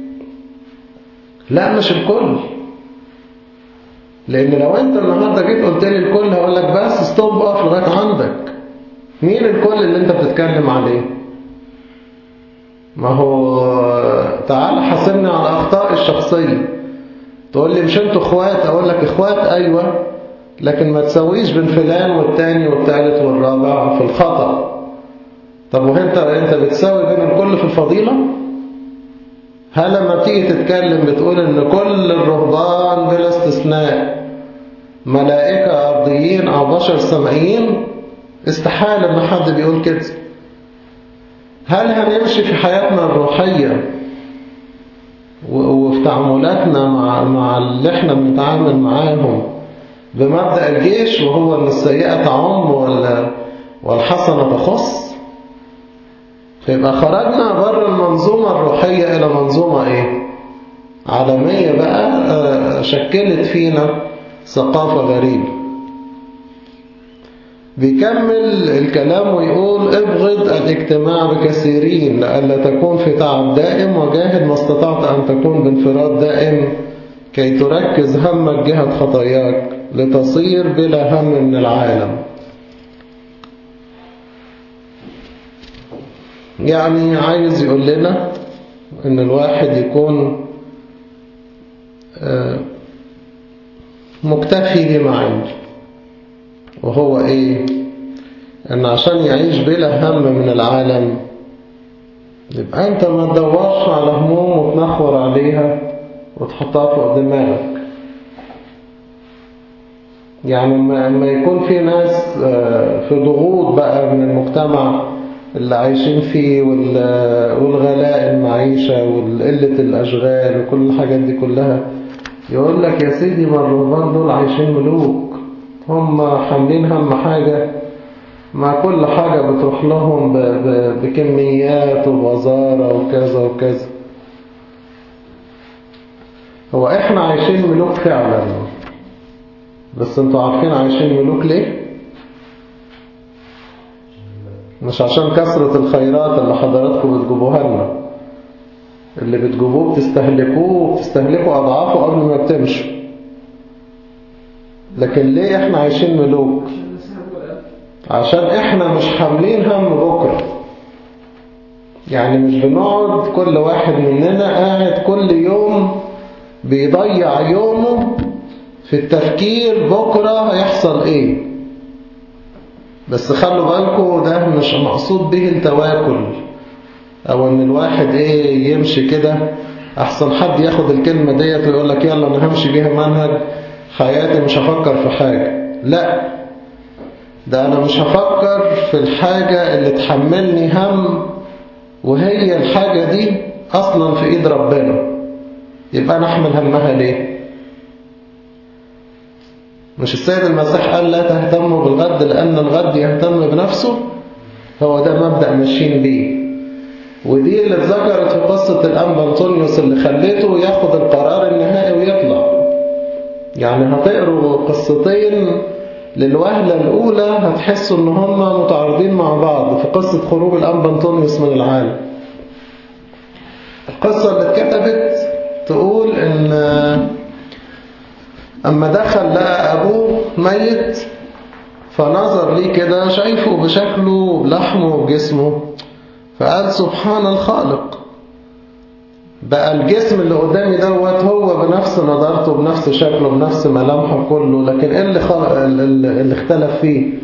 لا مش الكل لأن لو أنت النهاردة جيت قلت لي الكل هقول لك بس ستوب أقف لغاية عندك مين الكل اللي انت بتتكلم عليه ما هو تعال حاسبني على اخطائي الشخصية تقول لي مش انتوا اخوات اقول لك اخوات ايوه لكن ما تسويش بين فلان والتاني والتالت والرابع في الخطأ طب وانت انت بتساوي بين الكل في الفضيلة هل لما بتيجي تتكلم بتقول ان كل الرهبان بلا استثناء ملائكة أرضيين أو بشر سمائيين استحالة ان حد بيقول كده هل هنمشي في حياتنا الروحية وفي تعاملاتنا مع مع اللي احنا بنتعامل معاهم بمبدأ الجيش وهو ان السيئة تعم ولا والحسنة تخص فيبقى خرجنا بره المنظومة الروحية إلى منظومة إيه؟ عالمية بقى شكلت فينا ثقافة غريبة بيكمل الكلام ويقول ابغض الاجتماع بكثيرين لألا تكون في تعب دائم وجاهد ما استطعت أن تكون بانفراد دائم كي تركز همك جهة خطاياك لتصير بلا هم من العالم يعني عايز يقول لنا ان الواحد يكون مكتفي بما عنده وهو ايه ان عشان يعيش بلا هم من العالم يبقى انت ما تدورش على هموم وتنخور عليها وتحطها فوق دماغك يعني لما يكون في ناس في ضغوط بقى من المجتمع اللي عايشين فيه والغلاء المعيشة وقلة الأشغال وكل الحاجات دي كلها يقول لك يا سيدي ما الرهبان دول عايشين ملوك هم حاملين هم حاجة مع كل حاجة بتروح لهم بكميات وبزارة وكذا وكذا هو احنا عايشين ملوك فعلا بس انتوا عارفين عايشين ملوك ليه؟ مش عشان كثرة الخيرات اللي حضراتكم بتجيبوها لنا اللي بتجيبوه بتستهلكوه وبتستهلكوا أضعافه قبل ما بتمشوا لكن ليه احنا عايشين ملوك عشان احنا مش حاملين هم بكرة يعني مش بنقعد كل واحد مننا قاعد كل يوم بيضيع يومه في التفكير بكرة هيحصل ايه بس خلوا بالكم ده مش مقصود به التواكل او ان الواحد ايه يمشي كده احسن حد ياخد الكلمة ديت ويقول لك يلا انا همشي بيها منهج حياتي مش هفكر في حاجة لا ده انا مش هفكر في الحاجة اللي تحملني هم وهي الحاجة دي اصلا في ايد ربنا يبقى انا احمل همها ليه مش السيد المسيح قال لا تهتموا بالغد لأن الغد يهتم بنفسه هو ده مبدأ ماشيين بيه ودي اللي اتذكرت في قصة الأنبا أنطونيوس اللي خليته ياخد القرار النهائي ويطلع يعني هتقروا قصتين للوهلة الأولى هتحسوا إن هما متعارضين مع بعض في قصة خروج الأنبا أنطونيوس من العالم القصة اللي اتكتبت تقول إن أما دخل لقى أبوه ميت فنظر ليه كده شايفه بشكله وبلحمه وبجسمه فقال سبحان الخالق بقى الجسم اللي قدامي دوت هو بنفس نظرته بنفس شكله بنفس ملامحه كله لكن ايه اللي, خل... اللي اختلف فيه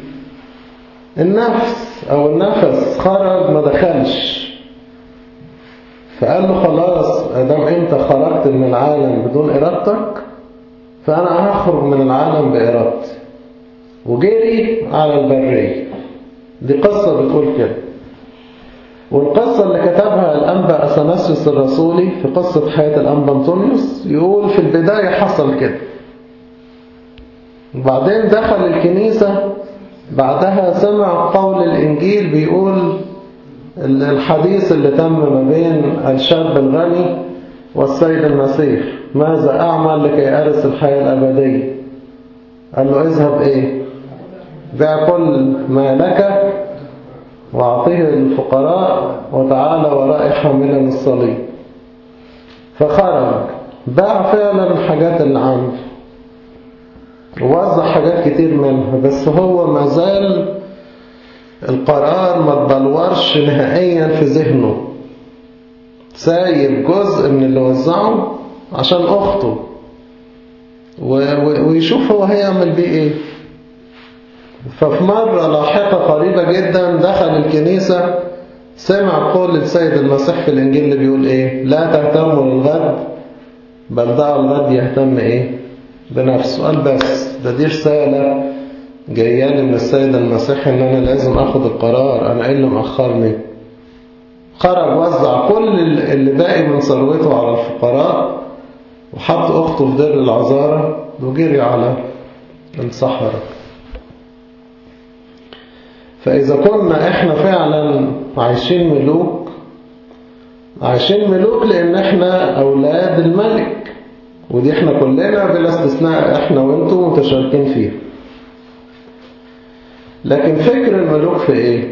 النفس او النفس خرج ما دخلش فقال له خلاص ادام انت خرجت من العالم بدون ارادتك فأنا هخرج من العالم بإرادتي وجري على البرية دي قصة بتقول كده والقصة اللي كتبها الأنبا أثناسيوس الرسولي في قصة حياة الأنبا أنطونيوس يقول في البداية حصل كده وبعدين دخل الكنيسة بعدها سمع قول الإنجيل بيقول الحديث اللي تم ما بين الشاب الغني والسيد المسيح ماذا أعمل لكي أرث الحياة الأبدية قال له اذهب إيه بيع كل ما لك وأعطيه للفقراء وتعالى ورائي حاملا الصليب فخرج باع فعلا الحاجات اللي عنده ووزع حاجات كتير منها بس هو ما زال القرار ما تبلورش نهائيا في ذهنه سايب جزء من اللي وزعه عشان أخته ويشوف هو هيعمل بيه ايه ففي مرة لاحقة قريبة جدا دخل الكنيسة سمع قول السيد المسيح في الإنجيل اللي بيقول إيه لا تهتموا للغد بل دعوا الغد يهتم إيه بنفسه قال بس ده دي رسالة جاية لي من السيد المسيح إن أنا لازم أخد القرار أنا إيه اللي مأخرني خرج وزع كل اللي باقي من ثروته على الفقراء وحط أخته في دير العذارة وجري على الصحراء فإذا كنا إحنا فعلا عايشين ملوك عايشين ملوك لأن إحنا أولاد الملك ودي إحنا كلنا بلا استثناء إحنا وإنتم متشاركين فيها لكن فكر الملوك في إيه؟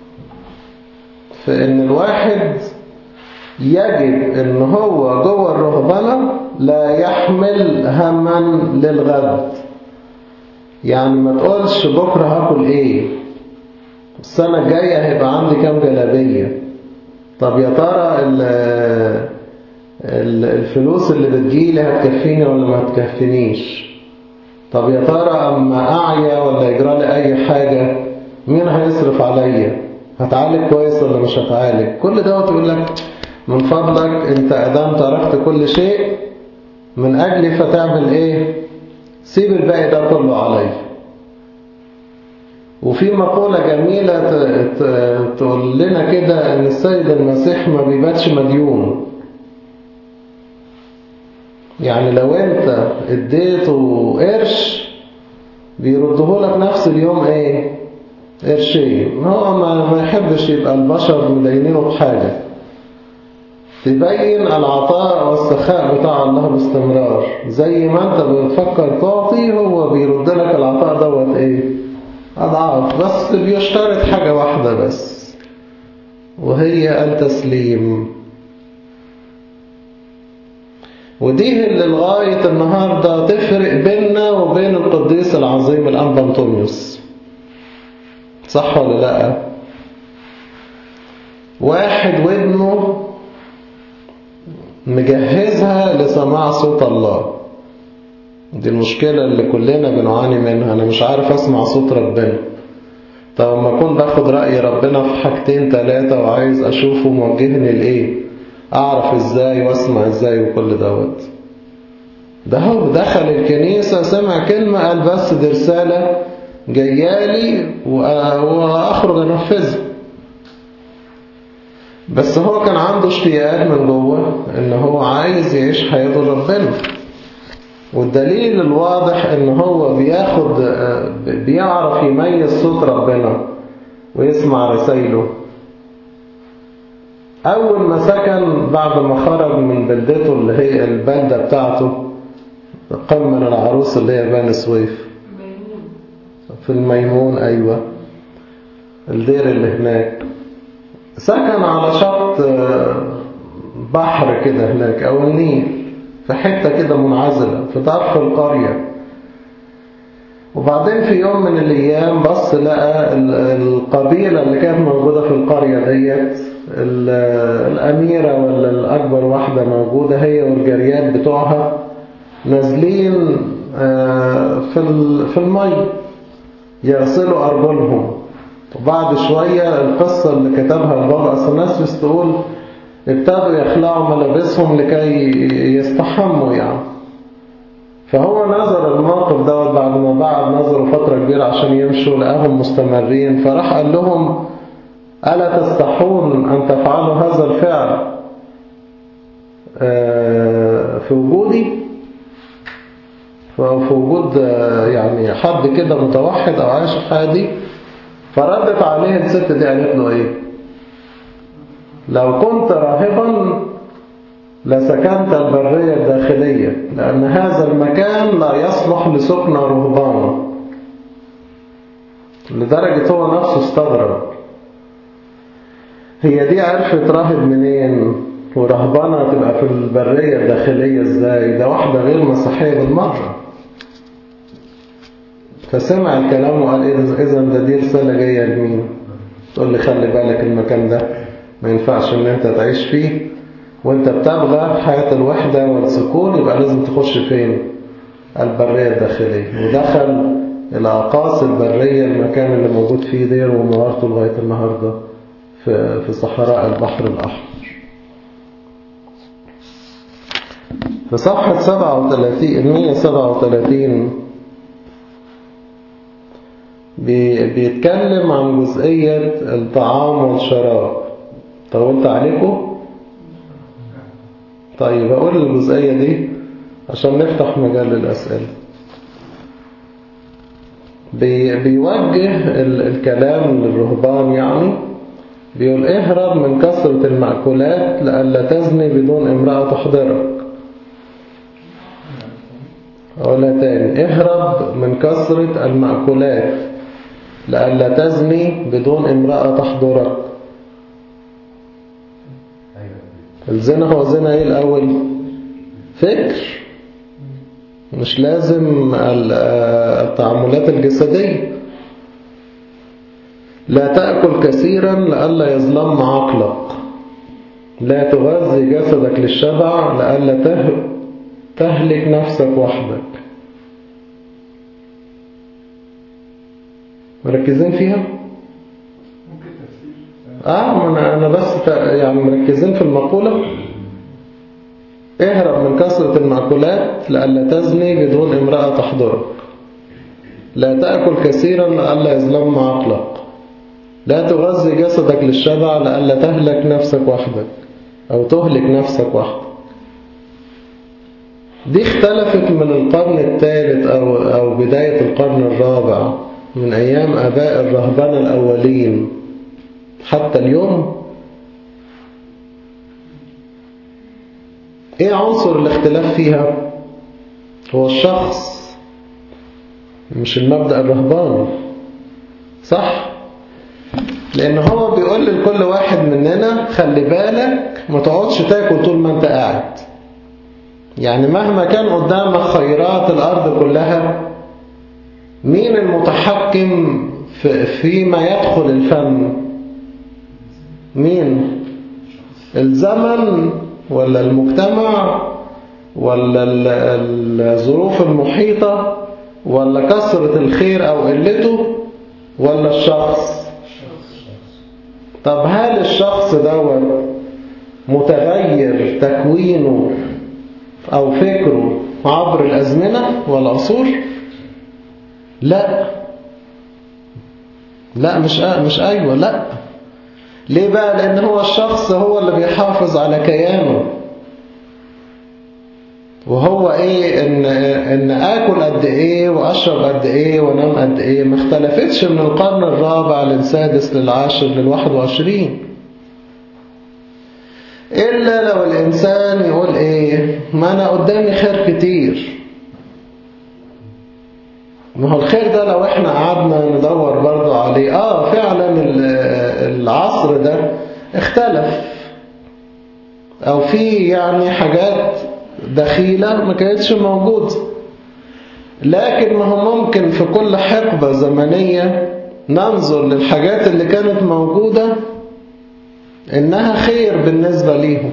في إن الواحد يجب إن هو جوه الرهبنة لا يحمل هما للغد يعني ما تقولش بكرة هاكل إيه السنة الجاية هيبقى عندي كام جلابية طب يا ترى الفلوس اللي بتجيلي هتكفيني ولا ما هتكفينيش طب يا ترى اما اعيا ولا يجرى لي اي حاجة مين هيصرف عليا هتعالج كويس ولا مش هتعالج كل ده تقول لك من فضلك انت ادام تركت كل شيء من اجلي فتعمل ايه سيب الباقي ده كله عليا وفي مقولة جميلة تقول لنا كده ان السيد المسيح ما بيباتش مديون يعني لو انت اديته قرش بيرده لك نفس اليوم ايه قرشين هو ما, ما يحبش يبقى البشر مدينينه بحاجة تبين العطاء والسخاء بتاع الله باستمرار زي ما انت بتفكر تعطي هو بيرد لك العطاء دوت ايه أضعاف بس بيشترط حاجة واحدة بس وهي التسليم ودي اللي لغاية النهاردة تفرق بيننا وبين القديس العظيم الأنبا أنطونيوس صح ولا لا واحد ودنه مجهزها لسماع صوت الله دي المشكلة اللي كلنا بنعاني منها أنا مش عارف أسمع صوت ربنا طب لما أكون باخد رأي ربنا في حاجتين ثلاثة وعايز أشوفه موجهني لإيه أعرف إزاي وأسمع إزاي وكل دوت ده هو دخل الكنيسة سمع كلمة قال بس دي رسالة جايالي وأخرج أنفذها بس هو كان عنده اشتياق من جوه إن هو عايز يعيش حياته ربنا والدليل الواضح ان هو بياخد بيعرف يميز صوت ربنا ويسمع رسائله اول ما سكن بعد ما خرج من بلدته اللي هي البلدة بتاعته قام من العروس اللي هي بني سويف في الميمون ايوه الدير اللي هناك سكن على شط بحر كده هناك او النيل في حتة كده منعزلة في طرف القرية وبعدين في يوم من الأيام بص لقى القبيلة اللي كانت موجودة في القرية ديت الأميرة ولا الأكبر واحدة موجودة هي والجريات بتوعها نازلين في في المي يغسلوا أرجلهم وبعد شوية القصة اللي كتبها البابا أثناسيوس تقول ابتدوا يخلعوا ملابسهم لكي يستحموا يعني فهو نظر الموقف دوت بعد ما بعد نظروا فترة كبيرة عشان يمشوا لقاهم مستمرين فراح قال لهم ألا تستحون أن تفعلوا هذا الفعل في وجودي في وجود يعني حد كده متوحد أو عايش في حياتي فردت عليه الست دي قالت له إيه لو كنت راهبا لسكنت البرية الداخلية لأن هذا المكان لا يصلح لسكن رهبان لدرجة هو نفسه استغرب هي دي عرفت راهب منين ورهبانة تبقى في البرية الداخلية ازاي ده واحدة غير مسيحية بالمرة فسمع الكلام وقال إذا ده دي رسالة جاية لمين تقول لي خلي بالك المكان ده ما ينفعش ان انت تعيش فيه وانت بتبغى حياة الوحدة والسكون يبقى لازم تخش فين البرية الداخلية ودخل إلى أقاصي البرية المكان اللي موجود فيه دير ومنارته لغاية النهاردة في في صحراء البحر الأحمر في صفحة 37 137 بي بيتكلم عن جزئية الطعام والشراب طولت عليكم؟ طيب أقول الجزئية دي عشان نفتح مجال للأسئلة بي بيوجه الكلام للرهبان يعني بيقول اهرب من كثرة المأكولات لألا تزني بدون امرأة تحضرك أقولها تاني اهرب من كثرة المأكولات لألا تزني بدون امرأة تحضرك الزنا هو زنا ايه الأول فكر مش لازم التعاملات الجسدية لا تأكل كثيرا لألا يظلم عقلك لا تغذي جسدك للشبع لألا تهلك نفسك وحدك مركزين فيها؟ اه انا انا بس يعني مركزين في المقولة اهرب من كثرة المأكولات لألا تزني بدون امرأة تحضرك لا تأكل كثيرا لألا يظلم عقلك لا تغذي جسدك للشبع لألا تهلك نفسك وحدك أو تهلك نفسك وحدك دي اختلفت من القرن الثالث أو, أو بداية القرن الرابع من أيام أباء الرهبان الأولين حتى اليوم ايه عنصر الاختلاف فيها هو الشخص مش المبدأ الرهباني صح لان هو بيقول لكل واحد مننا خلي بالك ما تقعدش تاكل طول ما انت قاعد يعني مهما كان قدامك خيرات الارض كلها مين المتحكم في فيما يدخل الفم مين الزمن ولا المجتمع ولا الظروف المحيطة ولا كثرة الخير أو قلته ولا الشخص طب هل الشخص دوت متغير تكوينه أو فكره عبر الأزمنة والعصور لا لا مش مش أيوة لا ليه بقى لأن هو الشخص هو اللي بيحافظ على كيانه وهو ايه ان, إن اكل قد ايه واشرب قد ايه وانام قد ايه ما اختلفتش من القرن الرابع للسادس للعاشر للواحد وعشرين الا لو الانسان يقول ايه ما انا قدامي خير كتير ما هو الخير ده لو احنا قعدنا ندور برضه عليه اه فعلا العصر ده اختلف او في يعني حاجات دخيلة ما كانتش موجودة لكن ما هو ممكن في كل حقبة زمنية ننظر للحاجات اللي كانت موجودة إنها خير بالنسبة ليهم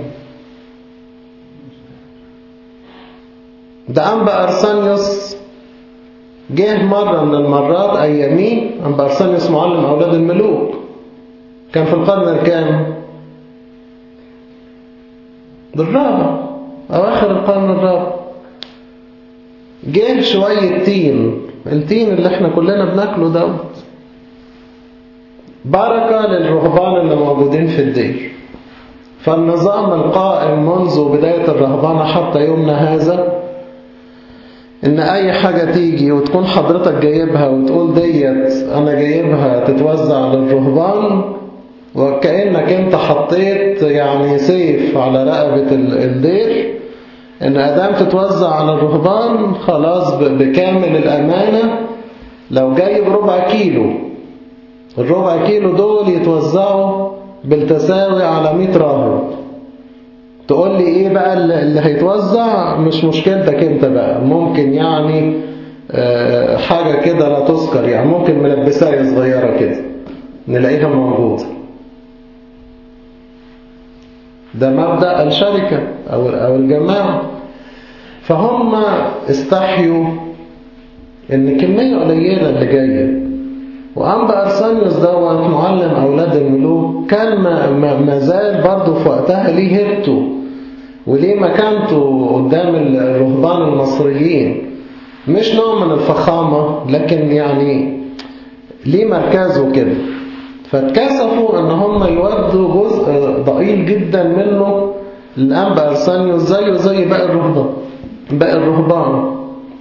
ده أنبا أرسانيوس جه مرة من المرات أيامين أنبا أرسانيوس معلم أولاد الملوك كان في القرن الكام؟ بالرابع أواخر القرن الرابع جه شوية تين التين اللي احنا كلنا بناكله دوت بركة للرهبان اللي موجودين في الدير فالنظام القائم منذ بداية الرهبانة حتى يومنا هذا ان اي حاجة تيجي وتكون حضرتك جايبها وتقول ديت انا جايبها تتوزع للرهبان وكأنك انت حطيت يعني سيف على رقبة الدير ان ادام تتوزع على الرهبان خلاص بكامل الامانة لو جايب ربع كيلو الربع كيلو دول يتوزعوا بالتساوي على 100 راهب تقول لي ايه بقى اللي هيتوزع مش مشكلتك انت بقى ممكن يعني حاجة كده لا تذكر يعني ممكن ملبساية صغيرة كده نلاقيها موجودة ده مبدأ الشركة أو أو الجماعة فهم استحيوا إن كمية قليلة اللي جاية وأنبا أرسانيوس دوت معلم أولاد الملوك كان ما, ما, ما زال برضه في وقتها ليه هبته وليه مكانته قدام الرهبان المصريين مش نوع من الفخامة لكن يعني ليه مركزه كده فاتكسفوا ان هم يودوا جزء ضئيل جدا منه للأنبا أرسانيوس زيه زي باقي الرهبان باقي الرهبان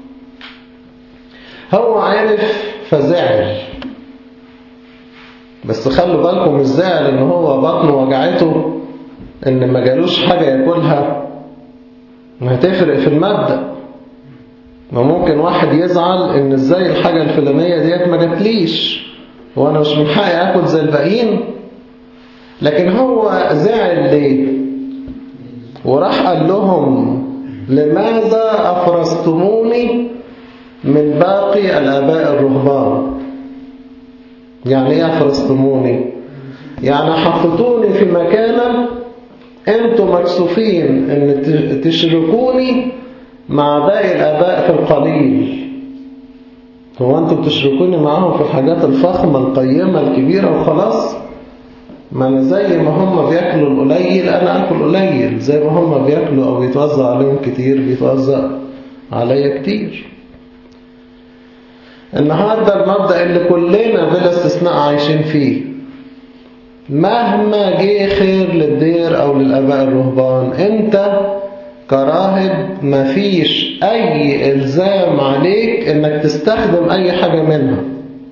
هو عرف فزعل بس خلوا بالكم مش زعل ان هو بطنه وجعته ان ما جالوش حاجة ياكلها ما هتفرق في المبدأ ما ممكن واحد يزعل ان ازاي الحاجة الفلانية ديت ما جاتليش وانا مش من حقي اكل زي الباقيين لكن هو زعل ليه وراح قال لهم لماذا افرستموني من باقي الاباء الرهبان يعني ايه افرستموني يعني حطيتوني في مكانه انتوا مكسوفين ان تشركوني مع باقي الاباء في القليل هو انتوا بتشركوني معاهم في الحاجات الفخمة القيمة الكبيرة وخلاص ما انا زي ما هم بياكلوا القليل انا اكل قليل زي ما هم بياكلوا او بيتوزع عليهم كتير بيتوزع عليا كتير النهاردة المبدأ اللي كلنا بلا استثناء عايشين فيه مهما جه خير للدير او للاباء الرهبان انت كراهب مفيش اي الزام عليك انك تستخدم اي حاجة منها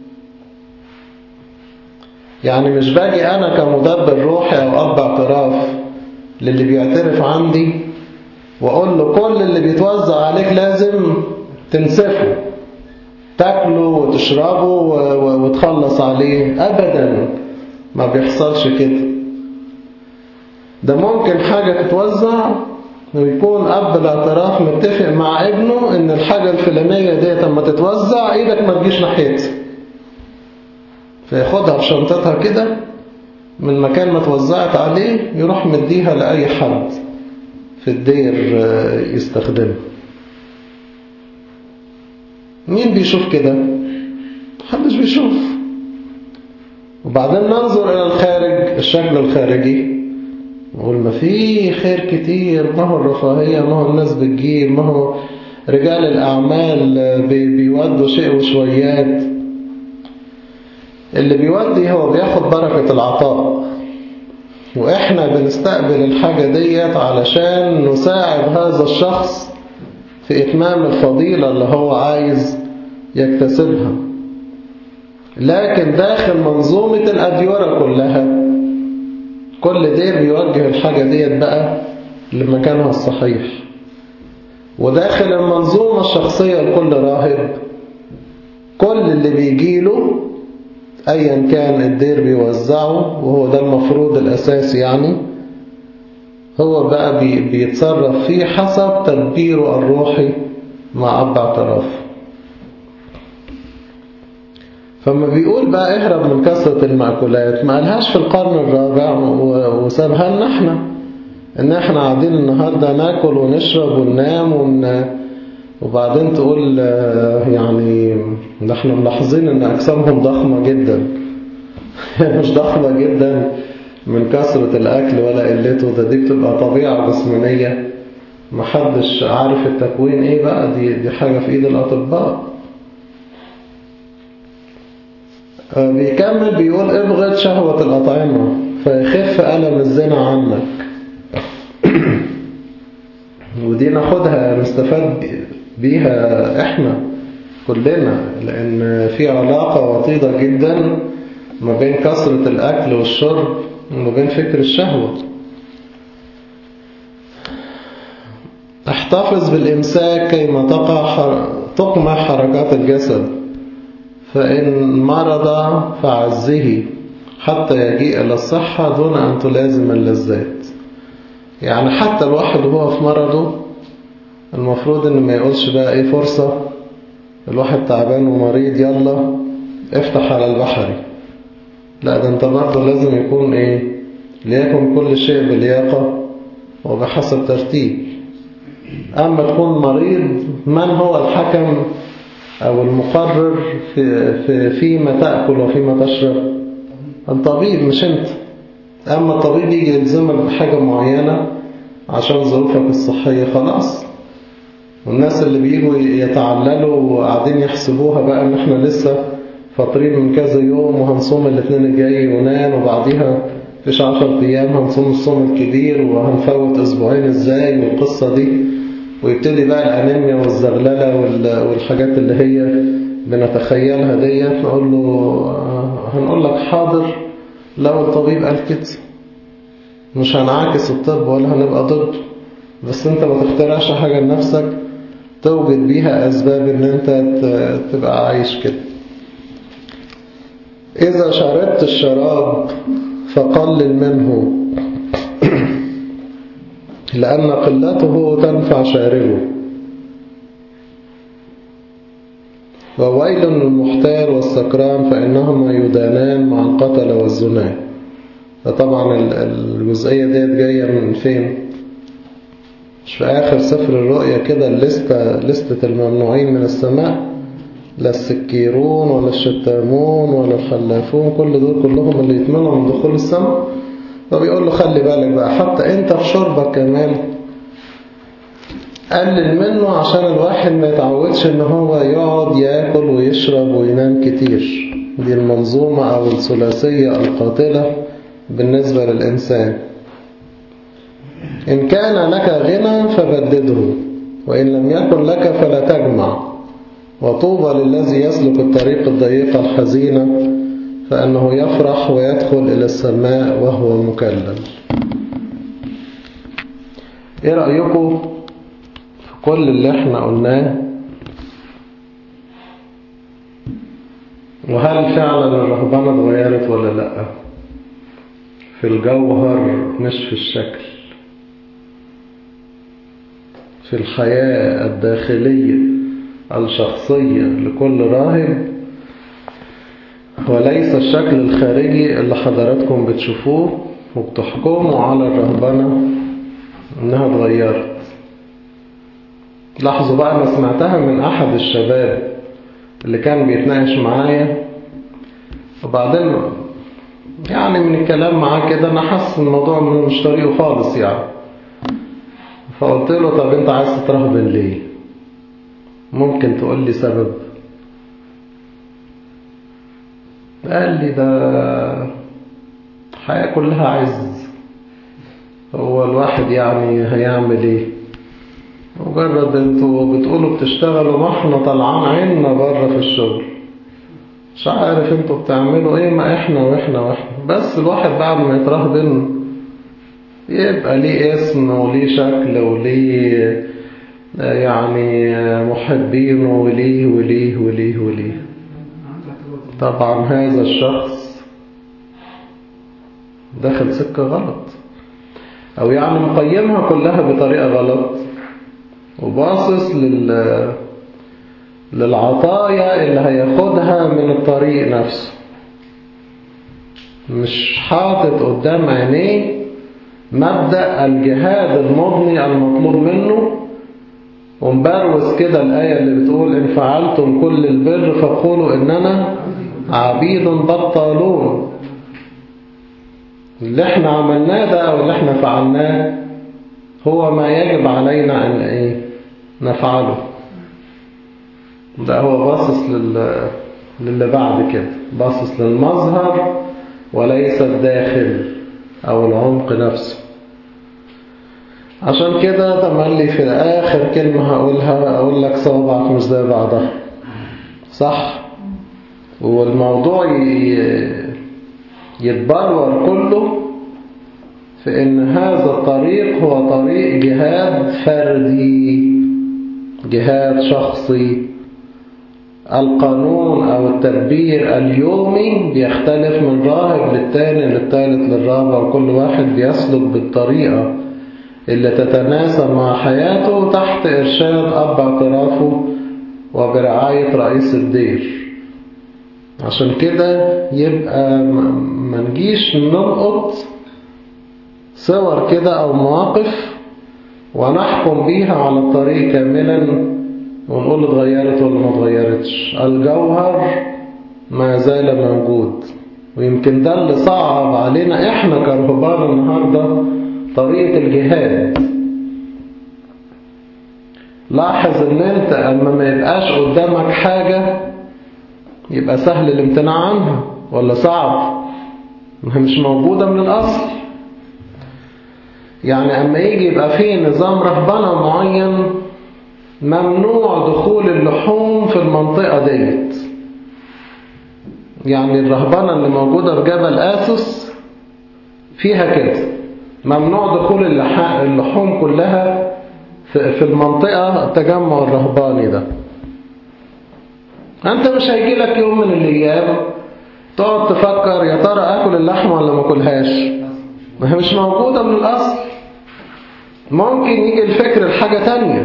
يعني مش باجي انا كمدبر روحي او اب اعتراف للي بيعترف عندي واقول له كل اللي بيتوزع عليك لازم تنسفه تاكله وتشربه وتخلص عليه ابدا ما بيحصلش كده ده ممكن حاجة تتوزع ويكون أب الاعتراف متفق مع ابنه إن الحاجة الفلانية ديت لما تتوزع إيدك ما تجيش ناحيتها فياخدها بشنطتها كده من مكان ما اتوزعت عليه يروح مديها لأي حد في الدير يستخدمها مين بيشوف كده محدش بيشوف وبعدين ننظر إلى الخارج الشكل الخارجي نقول ما في خير كتير ما هو الرفاهية ما هو الناس بتجيب ما هو رجال الأعمال بيودوا شيء وشويات اللي بيودي هو بياخد بركة العطاء وإحنا بنستقبل الحاجة ديت علشان نساعد هذا الشخص في إتمام الفضيلة اللي هو عايز يكتسبها لكن داخل منظومة الأديرة كلها كل دير بيوجه الحاجة ديت بقى لمكانها الصحيح وداخل المنظومة الشخصية لكل راهب كل اللي بيجيله أيا كان الدير بيوزعه وهو ده المفروض الأساسي يعني هو بقى بي بيتصرف فيه حسب تدبيره الروحي مع أب اعترافه فما بيقول بقى اهرب من كثرة المأكولات ما قالهاش في القرن الرابع وسابها لنا احنا ان احنا قاعدين النهاردة ناكل ونشرب وننام ون... وبعدين تقول يعني ده احنا ملاحظين ان اجسامهم ضخمة جدا مش ضخمة جدا من كثرة الاكل ولا قلته ده دي بتبقى طبيعة جسمانية محدش عارف التكوين ايه بقى دي, دي حاجة في ايد الاطباء بيكمل بيقول ابغض شهوة الأطعمة فيخف ألم الزنا عنك ودي ناخدها نستفاد بيها احنا كلنا لأن في علاقة وطيدة جدا ما بين كثرة الأكل والشرب وما بين فكر الشهوة احتفظ بالإمساك كيما تقع حر... تقمع حركات الجسد فإن مرض فعزه حتى يجيء إلى الصحة دون أن تلازم اللذات يعني حتى الواحد وهو في مرضه المفروض إن ما يقولش بقى إيه فرصة الواحد تعبان ومريض يلا افتح على البحري لا ده انت برضه لازم يكون ايه ليكن كل شيء بلياقة وبحسب ترتيب أما تكون مريض من هو الحكم أو المقرر في في فيما تأكل وفيما تشرب الطبيب مش أنت أما الطبيب يجي يلزمك بحاجة معينة عشان ظروفك الصحية خلاص والناس اللي بيجوا يتعللوا وقاعدين يحسبوها بقى ان احنا لسه فاطرين من كذا يوم وهنصوم الاثنين الجاي يونان وبعديها فيش عشر ايام هنصوم الصوم الكبير وهنفوت اسبوعين ازاي والقصة دي ويبتدي بقى الانيميا والزغللة والحاجات اللي هي بنتخيلها ديت نقول له هنقول لك حاضر لو الطبيب قال كده مش هنعاكس الطب ولا هنبقى ضده بس انت ما تخترعش حاجة لنفسك توجد بيها أسباب ان انت تبقى عايش كده إذا شربت الشراب فقلل منه لأن قلته تنفع شاربه وويل للمحتال والسكران فإنهما يدانان مع القتل والزنا فطبعا الجزئية ديت جاية من فين؟ مش في آخر سفر الرؤيا كده الليستة لستة الممنوعين من السماء لا السكيرون ولا الشتامون ولا الخلافون كل دول كلهم اللي يتمنعوا من دخول السماء فبيقول له خلي بالك بقى حتى انت في شربك كمان قلل منه عشان الواحد ما يتعودش ان هو يقعد ياكل ويشرب وينام كتير دي المنظومة او الثلاثية القاتلة بالنسبة للإنسان إن كان لك غنى فبدده وإن لم يكن لك فلا تجمع وطوبى للذي يسلك الطريق الضيقة الحزينة فأنه يفرح ويدخل إلى السماء وهو مكلل إيه رأيكم في كل اللي احنا قلناه وهل فعلا الرهبنة اتغيرت ولا لأ في الجوهر مش في الشكل في الحياة الداخلية الشخصية لكل راهب وليس الشكل الخارجي اللي حضراتكم بتشوفوه وبتحكموا على الرهبنة انها اتغيرت لاحظوا بقى انا سمعتها من احد الشباب اللي كان بيتناقش معايا وبعدين يعني من الكلام معاه كده انا حاسس ان الموضوع مش طريقه خالص يعني فقلت له طب انت عايز تترهبن ليه ممكن تقول لي سبب قال لي ده الحياة كلها عز هو الواحد يعني هيعمل ايه مجرد انتوا بتقولوا بتشتغلوا ما احنا طلعان عيننا بره في الشغل مش عارف انتوا بتعملوا ايه ما احنا واحنا واحنا بس الواحد بعد ما يترهبن يبقى ليه اسم وليه شكل وليه يعني محبين وليه وليه وليه وليه طبعا هذا الشخص دخل سكة غلط او يعني مقيمها كلها بطريقة غلط وباصص لل للعطايا اللي هياخدها من الطريق نفسه مش حاطط قدام عينيه مبدأ الجهاد المضني المطلوب منه ومبروز كده الآية اللي بتقول إن فعلتم كل البر فقولوا إننا عبيد بطالون اللي احنا عملناه ده أو اللي احنا فعلناه هو ما يجب علينا أن ايه نفعله ده هو باصص لل... للي بعد كده باصص للمظهر وليس الداخل أو العمق نفسه عشان كده تملي في آخر كلمة هقولها أقول لك صوابعك مش زي بعضها صح والموضوع يتبرر كله في ان هذا الطريق هو طريق جهاد فردي جهاد شخصي القانون او التدبير اليومي بيختلف من راهب للتاني للتالت للرابع وكل واحد بيسلك بالطريقة اللي تتناسب مع حياته تحت إرشاد أب اعترافه وبرعاية رئيس الدير عشان كده يبقى ما نجيش نلقط صور كده أو مواقف ونحكم بيها على الطريق كاملا ونقول اتغيرت ولا ما اتغيرتش الجوهر ما زال موجود ويمكن ده اللي صعب علينا احنا كرهبان النهاردة طريقة الجهاد لاحظ ان انت اما ما يبقاش قدامك حاجة يبقى سهل الامتناع عنها ولا صعب ما هي مش موجودة من الاصل يعني اما يجي يبقى فيه نظام رهبنة معين ممنوع دخول اللحوم في المنطقة ديت يعني الرهبنة اللي موجودة في جبل آسوس فيها كده ممنوع دخول اللحوم كلها في المنطقة التجمع الرهباني ده أنت مش هيجي لك يوم من الأيام تقعد تفكر يا ترى أكل اللحمة ولا ما أكلهاش ما هي مش موجودة من الأصل ممكن يجي الفكر لحاجة تانية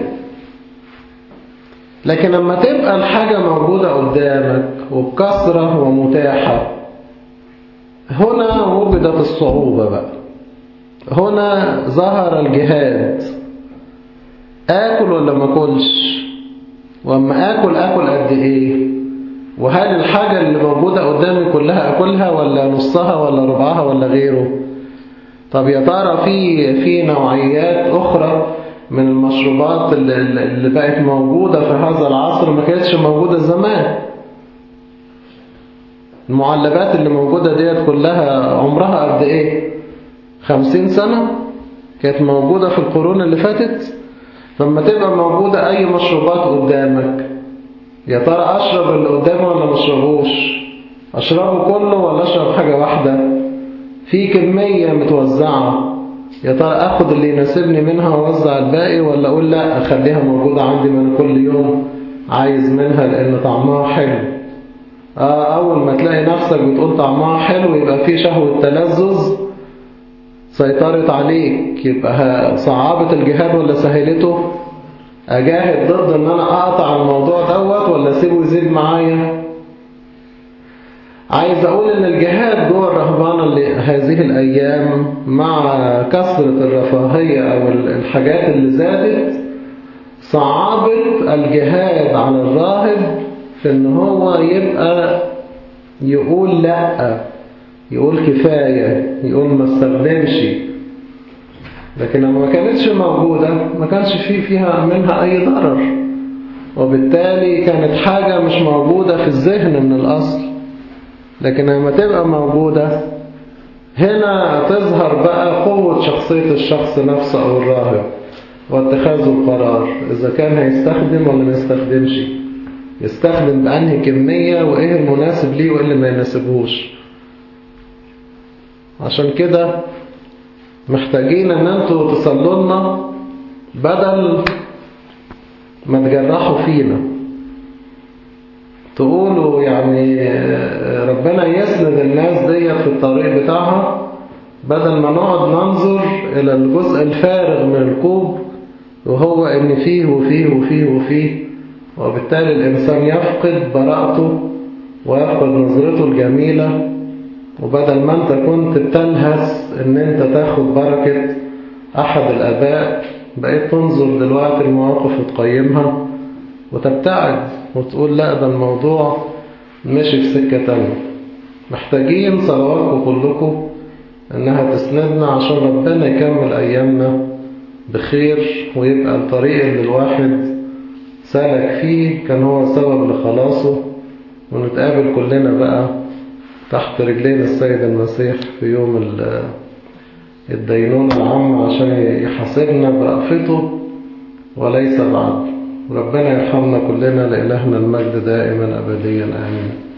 لكن لما تبقى الحاجة موجودة قدامك وبكثرة ومتاحة هنا وجدت الصعوبة بقى هنا ظهر الجهاد آكل ولا ما أكلش وأما آكل آكل قد إيه وهل الحاجة اللي موجودة قدامي كلها أكلها ولا نصها ولا ربعها ولا غيره طب يا ترى في في نوعيات أخرى من المشروبات اللي, اللي بقت موجودة في هذا العصر ما كانتش موجودة زمان المعلبات اللي موجودة ديت كلها عمرها قد ايه خمسين سنة كانت موجودة في القرون اللي فاتت لما تبقى موجودة اي مشروبات قدامك يا ترى اشرب اللي قدامي ولا مشربوش اشربه كله ولا اشرب حاجة واحدة في كمية متوزعة يا ترى اخد اللي يناسبني منها واوزع الباقي ولا اقول لا اخليها موجودة عندي من كل يوم عايز منها لان طعمها حلو آه اول ما تلاقي نفسك بتقول طعمها حلو يبقى في شهوة تلذذ سيطرت عليك يبقى صعبت الجهاد ولا سهلته اجاهد ضد ان انا اقطع الموضوع دوت ولا اسيبه يزيد معايا عايز أقول إن الجهاد جوه الرهبانة هذه الأيام مع كثرة الرفاهية أو الحاجات اللي زادت صعبت الجهاد على الراهب في إن هو يبقى يقول لأ يقول كفاية يقول ما استخدمش لكن لما ما كانتش موجودة ما كانش فيه فيها منها أي ضرر وبالتالي كانت حاجة مش موجودة في الذهن من الأصل لكن لما تبقى موجودة هنا تظهر بقى قوة شخصية الشخص نفسه أو الراهب واتخاذه القرار إذا كان هيستخدم ولا ما يستخدمش يستخدم بأنهي كمية وإيه المناسب ليه وإيه اللي ما يناسبهوش عشان كده محتاجين ان انتوا تصلوا لنا بدل ما تجرحوا فينا تقولوا يعني ربنا يسند الناس ديت في الطريق بتاعها بدل ما نقعد ننظر إلى الجزء الفارغ من الكوب وهو إن فيه وفيه وفيه وفيه وبالتالي الإنسان يفقد براءته ويفقد نظرته الجميلة وبدل ما أنت كنت بتلهس إن أنت تاخد بركة أحد الآباء بقيت تنظر دلوقتي المواقف وتقيمها وتبتعد وتقول لا ده الموضوع ماشي في سكة تانية محتاجين صلواتكم كلكم انها تسندنا عشان ربنا يكمل ايامنا بخير ويبقى الطريق اللي الواحد سالك فيه كان هو سبب لخلاصه ونتقابل كلنا بقى تحت رجلين السيد المسيح في يوم الدينونة العامة عشان يحاسبنا برأفته وليس بعد ربنا يرحمنا كلنا لإلهنا المجد دائما أبديا آمين